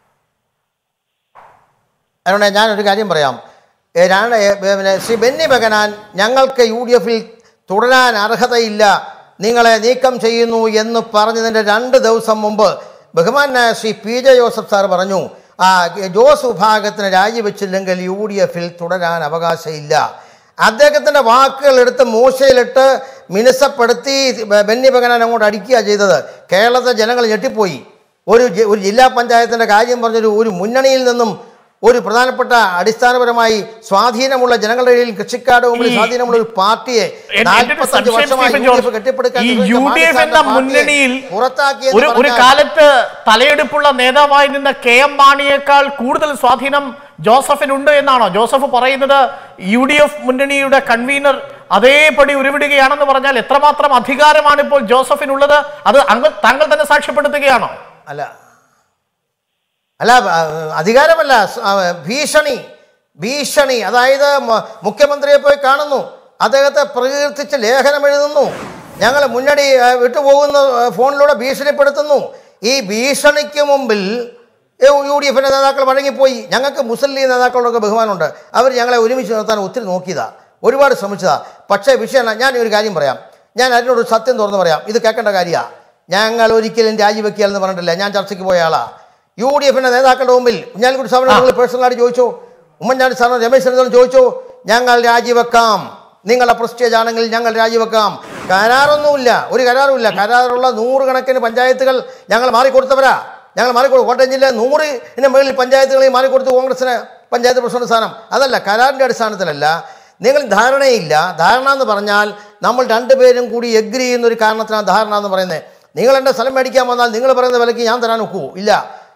അതുകൊണ്ട് ഞാനൊരു കാര്യം പറയാം ഏ, ഞാൻ ഏ, പിന്നെ ശ്രീ ബെന്നി ബെഗനാൻ ഞങ്ങൾക്ക് യു ഡി എഫിൽ തുടരാൻ അർഹതയില്ല നിങ്ങളെ നീക്കം ചെയ്യുന്നു എന്ന് പറഞ്ഞതിൻ്റെ രണ്ട് ദിവസം മുമ്പ് ബഹുമാനായ Shri P J Joseph sir പറഞ്ഞു ആ ജോസ് വിഭാഗത്തിന് രാജിവെച്ചില്ലെങ്കിൽ യു ഡി എഫിൽ തുടരാൻ അവകാശമില്ല അദ്ദേഹത്തിൻ്റെ വാക്കുകൾ എടുത്ത് മൂശയിലിട്ട് മിനുസപ്പെടുത്തി ബെ- ബെന്നി ബെഗനാൻ അങ്ങോട്ട് അടിക്കുക ചെയ്തത് കേരളത്തിലെ ജനങ്ങൾ ഞെട്ടിപ്പോയി ഒരു ജി- ഒരു ജില്ലാ പഞ്ചായത്തിൻ്റെ കാര്യം പറഞ്ഞൊരു ഒരു മുന്നണിയിൽ നിന്നും ഒരു പ്രധാനപ്പെട്ട അടിസ്ഥാനപരമായി സ്വാധീനമുള്ള ജനങ്ങളുടെ ഇടയിൽ കൃഷിക്കാരുടെ മുമ്പിൽ ഈ- സ്വാധീനമുള്ള ഒരു പാർട്ടിയെ എന്റെ- എന്റെ ഒരു നാൽപ്പത്തഞ്ച് സംശയം വർഷമായി Stephen U D F George, കെട്ടിപ്പടുക്കാൻ ഈ ശ്രമിച്ച യു ഡി എഫ് മാണിസാറിന്റെ എന്ന പാർട്ടിയെ മുന്നണിയിൽ പുറത്താക്കിയെന്ന് ഒരു ഒരു പറഞ്ഞാൽ കാലത്ത് തലയെടുപ്പുള്ള നേതാവായി നിന്ന കെ എം മാണിയേക്കാൾ കൂടുതൽ സ്വാധീനം ജോസഫിനുണ്ട് എന്നാണോ ജോസഫ് പറയുന്നത് യു ഡി എഫ് മുന്നണിയുടെ കൺവീനർ അതേപടി ഉരുവിടുകയാണെന്ന് പറഞ്ഞാൽ എത്രമാത്രം അധികാരമാണ് ഇപ്പോൾ ജോസഫിനുള്ളത് അത് അങ്ങ് താങ്കൾ തന്നെ സാക്ഷ്യപ്പെടുത്തുകയാണോ അല്ല അല്ല ആ, അധികാരമല്ല സ്- ആ, ഭീഷണി ഭീഷണി അതായത് മ- മുഖ്യമന്ത്രിയെ പോയി കാണുന്നു അദ്ദേഹത്തെ പ്രകീർത്തിച്ച് ലേഖനം എഴുതുന്നു ഞങ്ങൾ മുന്നണി ആ, വിട്ടുപോകുന്ന ആ, ഫോണിലൂടെ ഭീഷണിപ്പെടുത്തുന്നു ഈ ഭീഷണിക്ക് മുമ്പിൽ ഏ, യു ഡി എഫിൻ്റെ നേതാക്കൾ വഴങ്ങിപ്പോയി ഞങ്ങൾക്ക് മുസ്ലിം ലീഗ് നേതാക്കളോടൊക്കെ ബഹുമാനമുണ്ട് അവർ ഞങ്ങളെ ഒരുമിച്ച് നിർത്താൻ ഒത്തിരി നോക്കിയതാ ഒരുപാട് ശ്രമിച്ചതാ പക്ഷേ വിഷയം ഞാൻ ഒരു കാര്യം പറയാം ഞാൻ അതിനോട് ഒരു സത്യം തുറന്ന് പറയാം ഇത് കേൾക്കേണ്ട കാര്യമാണ് ഞങ്ങൾ ഒരിക്കലും രാജിവെക്കുകയെന്ന് പറഞ്ഞിട്ടില്ല ഞാൻ ചർച്ചയ്ക്ക് പോയ ആളാ യു ഡി എഫിന്റെ നേതാക്കളുടെ മുമ്പിൽ കുഞ്ഞാലിക്കുട്ടി സാറിന് നിങ്ങൾ പേഴ്സണലായിട്ട് ചോദിച്ചു ഉമ്മൻചാണ്ടി സാറിന് രമേശ് ചെന്നിത്തല ചോദിച്ചു ഞങ്ങൾ രാജിവെക്കാം നിങ്ങളുടെ പ്രസ്റ്റേജ് ആണെങ്കിൽ ഞങ്ങൾ രാജിവെക്കാം കരാറൊന്നുമില്ല ഒരു കരാറുമില്ല കരാറുള്ള നൂറുകണക്കിന് പഞ്ചായത്തുകൾ ഞങ്ങൾ മാറിക്കൊടുത്തവരാ ഞങ്ങൾ മാറിക്കൊടു കോട്ടയം ജില്ല നൂറിന് മുകളിൽ പഞ്ചായത്തുകളിൽ മാറിക്കൊടുത്തു കോൺഗ്രസിന് പഞ്ചായത്ത് പ്രസിഡന്റ് സ്ഥാനം അതല്ല കരാറിൻ്റെ അടിസ്ഥാനത്തിലല്ല നിങ്ങൾ ധാരണയില്ല ധാരണ എന്ന് പറഞ്ഞാൽ നമ്മൾ രണ്ടുപേരും കൂടി എഗ്രി ചെയ്യുന്ന ഒരു കാരണത്തിനാണ് ധാരണ എന്ന് പറയുന്നത് നിങ്ങൾ എൻ്റെ സ്ഥലം മേടിക്കാൻ വന്നാൽ നിങ്ങൾ പറയുന്ന വിലയ്ക്ക് ഞാൻ തരാൻ ഒക്കുവോ ഇല്ല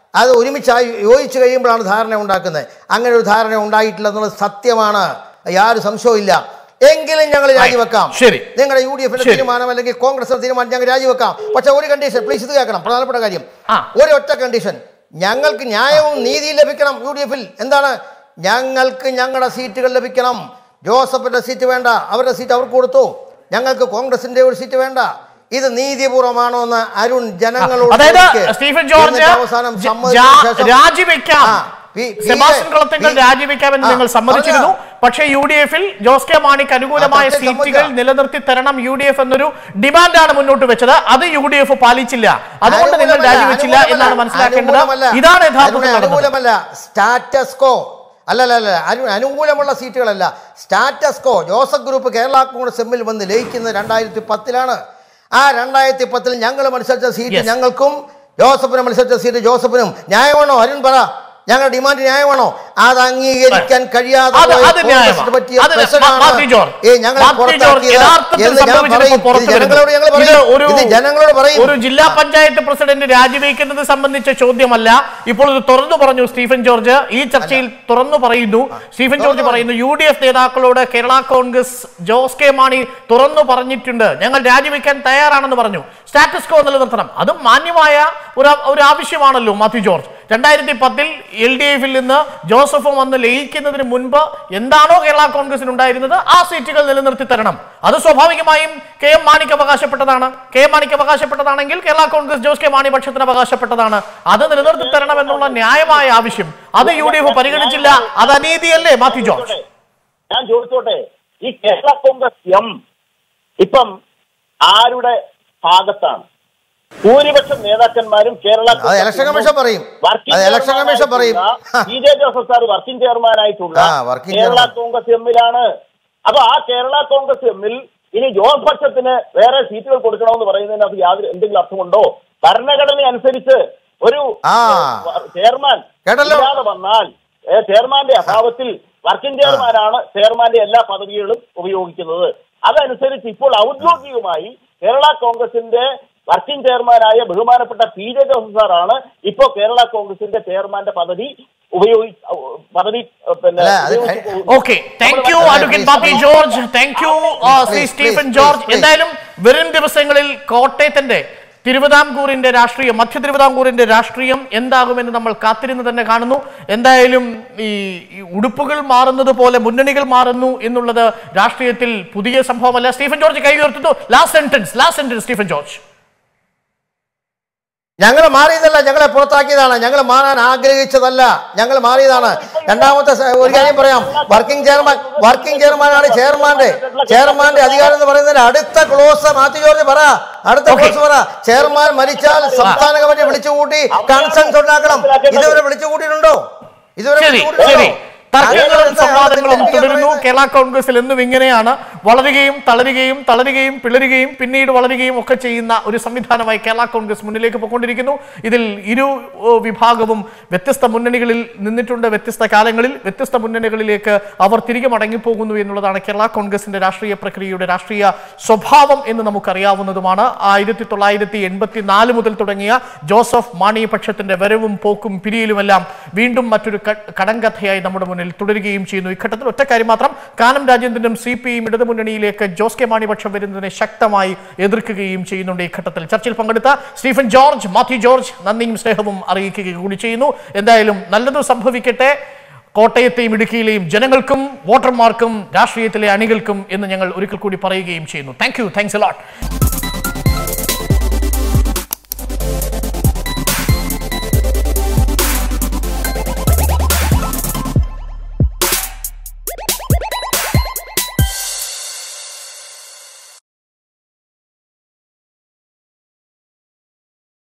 അത് ഒരുമിച്ചായി യോജിച്ച് കഴിയുമ്പോഴാണ് ധാരണ ഉണ്ടാക്കുന്നത് അങ്ങനെ ഒരു ധാരണ ഉണ്ടായിട്ടില്ല എന്നുള്ളത് സത്യമാണ് യാതൊരു സംശയവും എങ്കിലും ഞങ്ങൾ രാജിവെക്കാം ശരി. നിങ്ങളുടെ യു ഡി എഫിന്റെ ശരി. തീരുമാനം അല്ലെങ്കിൽ കോൺഗ്രസിന്റെ തീരുമാനം ഞങ്ങൾ രാജിവെക്കാം പക്ഷെ ഒരു കണ്ടീഷൻ പ്ലീസ് ഇത് കേൾക്കണം പ്രധാനപ്പെട്ട കാര്യം ആ. ഒരു ഒറ്റ കണ്ടീഷൻ ഞങ്ങൾക്ക് ന്യായവും നീതിയും ലഭിക്കണം യു ഡി എഫിൽ എന്താണ് ഞങ്ങൾക്ക് ഞങ്ങളുടെ സീറ്റുകൾ ലഭിക്കണം ജോസഫിന്റെ സീറ്റ് വേണ്ട അവരുടെ സീറ്റ് അവർക്ക് കൊടുത്തു ഞങ്ങൾക്ക് കോൺഗ്രസിന്റെ ഒരു സീറ്റ് വേണ്ട ഇത് നീതിപൂർവമാണോ എന്ന് അരുൺ ജനങ്ങളോട് അതായത് ചോദിക്ക്. സ്റ്റീഫൻ ജോർജ് എന്നിട്ട് അവസാനം ജ- സമ്മതിച്ച ജാ- ശേഷം- രാജിവെക്കാം ആ, പി- പി- സെബാസ്റ്റ്യൻ കളത്തിങ്കൽ പി- രാജിവെക്കാമെന്ന് ആ, നിങ്ങൾ സമ്മതിച്ചിരുന്നു പറഞ്ഞോ. പക്ഷേ യു ഡി എഫിൽ ജോസ് കെ മാണിക്ക് അനുകൂലമായ ആ, പ്രത്യേകം സീറ്റുകൾ സമ്മതിക്കാം. നിലനിർത്തി തരണം യു ഡി എഫ് എന്നൊരു ഡിമാൻഡാണ് മുന്നോട്ട് വെച്ചത് അത് യു ഡി എഫ് പാലിച്ചില്ല അതുകൊണ്ട് നിങ്ങൾ അനുകൂലമല്ല, രാജിവെച്ചില്ല അനുകൂലമല്ല, എന്നാണ് മനസ്സിലാക്കേണ്ടത് അനുകൂലമല്ല. ഇതാണ് യഥാർത്ഥത്തിൽ അനു- നടന്നത് അനുകൂലമല്ല സ്റ്റാറ്റസ് കോ അല്ലല്ല അല്ല അനു അനുകൂലമുള്ള സീറ്റുകളല്ല status quo Joseph group Kerala Congress എമ്മിൽ വന്ന് ലയിക്കുന്നത് രണ്ടായിരത്തി പത്തിലാണ് ആ രണ്ടായിരത്തി പത്തിൽ ഞങ്ങൾ മത്സരിച്ച സീറ്റ് Yes. ഞങ്ങൾക്കും ജോസഫിന് മത്സരിച്ച സീറ്റ് ജോസഫിനും ന്യായമാണോ അരുൺ പറ ഞങ്ങളുടെ ഡിമാൻഡ് ന്യായമാണോ അത് അംഗീകരിക്കാൻ കഴിയാതെ അത് പോയ അത് ന്യായമാണ്. കോൺഗ്രസിന് പറ്റിയ അത് പ്രശ്നമാണ് മാത്യു ജോർജ്. ഈ ഞങ്ങളെ മാത്യു ജോർജ് പുറത്താക്കിയത് യഥാർത്ഥത്തിൽ എന്ന് ഞാൻ സംഭവിച്ചത് പറയും. ഇപ്പോൾ പുറത്ത് ഇത് ജനങ്ങളോട് ഞങ്ങൾ വരുന്നു. ഇത് പറയും ഒരു- ഇത് ജനങ്ങളോട് പറയും ഒരു ജില്ലാ പഞ്ചായത്ത് പ്രസിഡന്റ് രാജിവെക്കുന്നത് സംബന്ധിച്ച ചോദ്യമല്ല ഇപ്പോൾ ഇത് തുറന്നു പറഞ്ഞു സ്റ്റീഫൻ ജോർജ് ഈ ചർച്ചയിൽ തുറന്നു പറയുന്നു സ്റ്റീഫൻ ജോർജ് പറയുന്നു യു ഡി എഫ് നേതാക്കളോട് കേരള കോൺഗ്രസ് ജോസ് കെ മാണി തുറന്നു പറഞ്ഞിട്ടുണ്ട് ഞങ്ങൾ രാജിവെക്കാൻ തയ്യാറാണെന്ന് പറഞ്ഞു സ്റ്റാറ്റസ് കോ നിലനിർത്തണം അതും മാന്യമായ ഒരു ഒരു ആവശ്യമാണല്ലോ മാത്യു ജോർജ് രണ്ടായിരത്തി പത്തിൽ എൽ ഡി എഫിൽ നിന്ന് ജോസഫ് വന്ന് ലയിക്കുന്നതിന് മുൻപ് എന്താണോ കേരള കോൺഗ്രസിന് ഉണ്ടായിരുന്നത് ആ സീറ്റുകൾ നിലനിർത്തി തരണം അത് സ്വാഭാവികമായും കെ എം മാണിക്ക് അവകാശപ്പെട്ടതാണ് കെ എം മാണിക്ക് അവകാശപ്പെട്ടതാണെങ്കിൽ കേരള കോൺഗ്രസ് ജോസ് കെ മാണി പക്ഷത്തിന് അവകാശപ്പെട്ടതാണ് അത് നിലനിർത്തി തരണം എന്നുള്ള ന്യായമായ ആവശ്യം അത് യു ഡി എഫ് പരിഗണിച്ചില്ല അത് അനീതിയല്ലേ മാത്യു ജോർജ് ഞാൻ ചോദിച്ചോട്ടെ ഈ കേരള കോൺഗ്രസ് എം ഇപ്പം ആരുടെ ഭാഗത്താണ് ഭൂരിപക്ഷം നേതാക്കന്മാരും കേരള അത് ഇലക്ഷൻ കമ്മീഷൻ പറയും. വർക്കിംഗ് അത് ഇലക്ഷൻ കമ്മീഷൻ പറയും. ചെയർമാനായിട്ടുള്ള P J Joseph sir working ചെയർമാനായിട്ടുള്ള ആ, വർക്കിംഗ് കേരള ചെയർമാൻ. കോൺഗ്രസ് എമ്മിലാണ് അപ്പൊ ആ കേരള കോൺഗ്രസ് എമ്മിൽ ഇനി ജോസ് പക്ഷത്തിന് വേറെ സീറ്റുകൾ കൊടുക്കണമെന്ന് പറയുന്നതിനകത്ത് യാതൊരു എന്തെങ്കിലും അർത്ഥമുണ്ടോ ഭരണഘടന അനുസരിച്ച് ഒരു ആ. ഏഹ്, ചെയർമാൻ കേട്ടല്ലോ. ഇല്ലാതെ വന്നാൽ ഏഹ്, ചെയർമാന്റെ അഭാവത്തിൽ വർക്കിംഗ് ചെയർമാനാണ് ചെയർമാന്റെ എല്ലാ പദവികളും ഉപയോഗിക്കുന്നത് അതനുസരിച്ച് ഇപ്പോൾ ഔദ്യോഗികമായി കേരള കോൺഗ്രസിന്റെ വർക്കിംഗ് ചെയർമാനായ ബഹുമാനപ്പെട്ട പി ജെ ജോസഫ് സാറാണ് ഇപ്പോ കേരള കോൺഗ്രസിന്റെ ചെയർമാന്റെ പദവി ഉപയോഗി പദവി ഏഹ്, പിന്നെ അല്ല, അത് ഉപയോഗിച്ച് കഴി- പോകുന്നു. Okay thank you Please, advocate please, ബാപ്പി please. George thank you Please, Shri please, Stephen please, George please. എന്തായാലും വരും ദിവസങ്ങളിൽ കോട്ടയത്തിന്റെ തിരുവിതാംകൂറിന്റെ രാഷ്ട്രീയം മധ്യ തിരുവിതാംകൂറിന്റെ രാഷ്ട്രീയം എന്താകുമെന്ന് നമ്മൾ കാത്തിരുന്ന് തന്നെ കാണുന്നു എന്തായാലും ഈ ഈ ഉടുപ്പുകൾ മാറുന്നത് പോലെ മുന്നണികൾ മാറുന്നു എന്നുള്ളത് രാഷ്ട്രീയത്തിൽ പുതിയ സംഭവമല്ല സ്റ്റീഫൻ ജോർജ് കൈ ഉയർത്തുന്നു last sentence last sentence Stephen George ഞങ്ങൾ മാറിയതല്ല ഞങ്ങളെ പുറത്താക്കിയതാണ് ഞങ്ങൾ മാറാൻ ആഗ്രഹിച്ചതല്ല ഞങ്ങൾ മാറിയതാണ് രണ്ടാമത്തെ സ- ഒരു കാര്യം പറയാം വർക്കിംഗ് ചെയർമാൻ വർക്കിംഗ് ചെയർമാനാണ് ചെയർമാന്റെ ചെയർമാന്റെ അധികാരം എന്ന് പറയുന്നതിന് അടുത്ത ക്ലോസ് മാത്യു ജോർജ് പറ അടുത്ത Okay. ക്ലോസ് പറ ചെയർമാൻ മരിച്ചാൽ സംസ്ഥാന കമ്മിറ്റി വിളിച്ചുകൂട്ടി കൺസെൻസ് ഉണ്ടാക്കണം ഇതുവരെ വിളിച്ചുകൂട്ടിയിട്ടുണ്ടോ ഇതുവരെ ശരി വിളിച്ചുകൂട്ടിയിട്ടുണ്ടോ? ശരി തർക്കങ്ങളും അങ്ങനെ സംവാദങ്ങളും എന്താണ് തുടരുന്നു പറയുന്നത്? കേരള കോൺഗ്രസിൽ എന്നും ഇങ്ങനെയാണ് വളരുകയും തളരുകയും തളരുകയും പിളരുകയും പിന്നീട് വളരുകയും ഒക്കെ ചെയ്യുന്ന ഒരു സംവിധാനമായി കേരള കോൺഗ്രസ് മുന്നിലേക്ക് പോയിക്കൊണ്ടിരിക്കുന്നു ഇതിൽ ഇരു ഓ, വിഭാഗവും വ്യത്യസ്ത മുന്നണികളിൽ നിന്നിട്ടുണ്ട് വ്യത്യസ്ത കാലങ്ങളിൽ വ്യത്യസ്ത മുന്നണികളിലേക്ക് അവർ തിരികെ മടങ്ങിപ്പോകുന്നു എന്നുള്ളതാണ് കേരള കോൺഗ്രസിന്റെ രാഷ്ട്രീയ പ്രക്രിയയുടെ രാഷ്ട്രീയ സ്വഭാവം എന്ന് നമുക്കറിയാവുന്നതുമാണ് ആയിരത്തി തൊള്ളായിരത്തി എൺപത്തി നാല് മുതൽ തുടങ്ങിയ ജോസഫ് മാണി പക്ഷത്തിന്റെ വരവും പോക്കും പിരിയലുമെല്ലാം വീണ്ടും മറ്റൊരു ക- കടങ്കഥയായി നമ്മുടെ മുന്നിൽ തുടരുകയും ചെയ്യുന്നു ഇഘട്ടത്തിൽ ഒറ്റ കാര്യം മാത്രം കാനം രാജേന്ദ്രനും സി പി ഐയും ഇടതുമുന്നണിയിലേക്ക് ജോസ് കെ മാണി പക്ഷം വരുന്നതിനെ ശക്തമായി എതിർക്കുകയും ചെയ്യുന്നുണ്ട് ഈ ഘട്ടത്തിൽ ചർച്ചയിൽ പങ്കെടുത്ത സ്റ്റീഫൻ ജോർജ് മാത്യു ജോർജ് നന്ദിയും സ്നേഹവും അറിയിക്കുക കൂടി ചെയ്യുന്നു എന്തായാലും നല്ലത് സംഭവിക്കട്ടെ കോട്ടയത്തെയും ഇടുക്കിയിലെയും ജനങ്ങൾക്കും വോട്ടർമാർക്കും രാഷ്ട്രീയത്തിലെ അണികൾക്കും എന്ന് ഞങ്ങൾ ഒരിക്കൽ കൂടി പറയുകയും ചെയ്യുന്നു thank you thanks a lot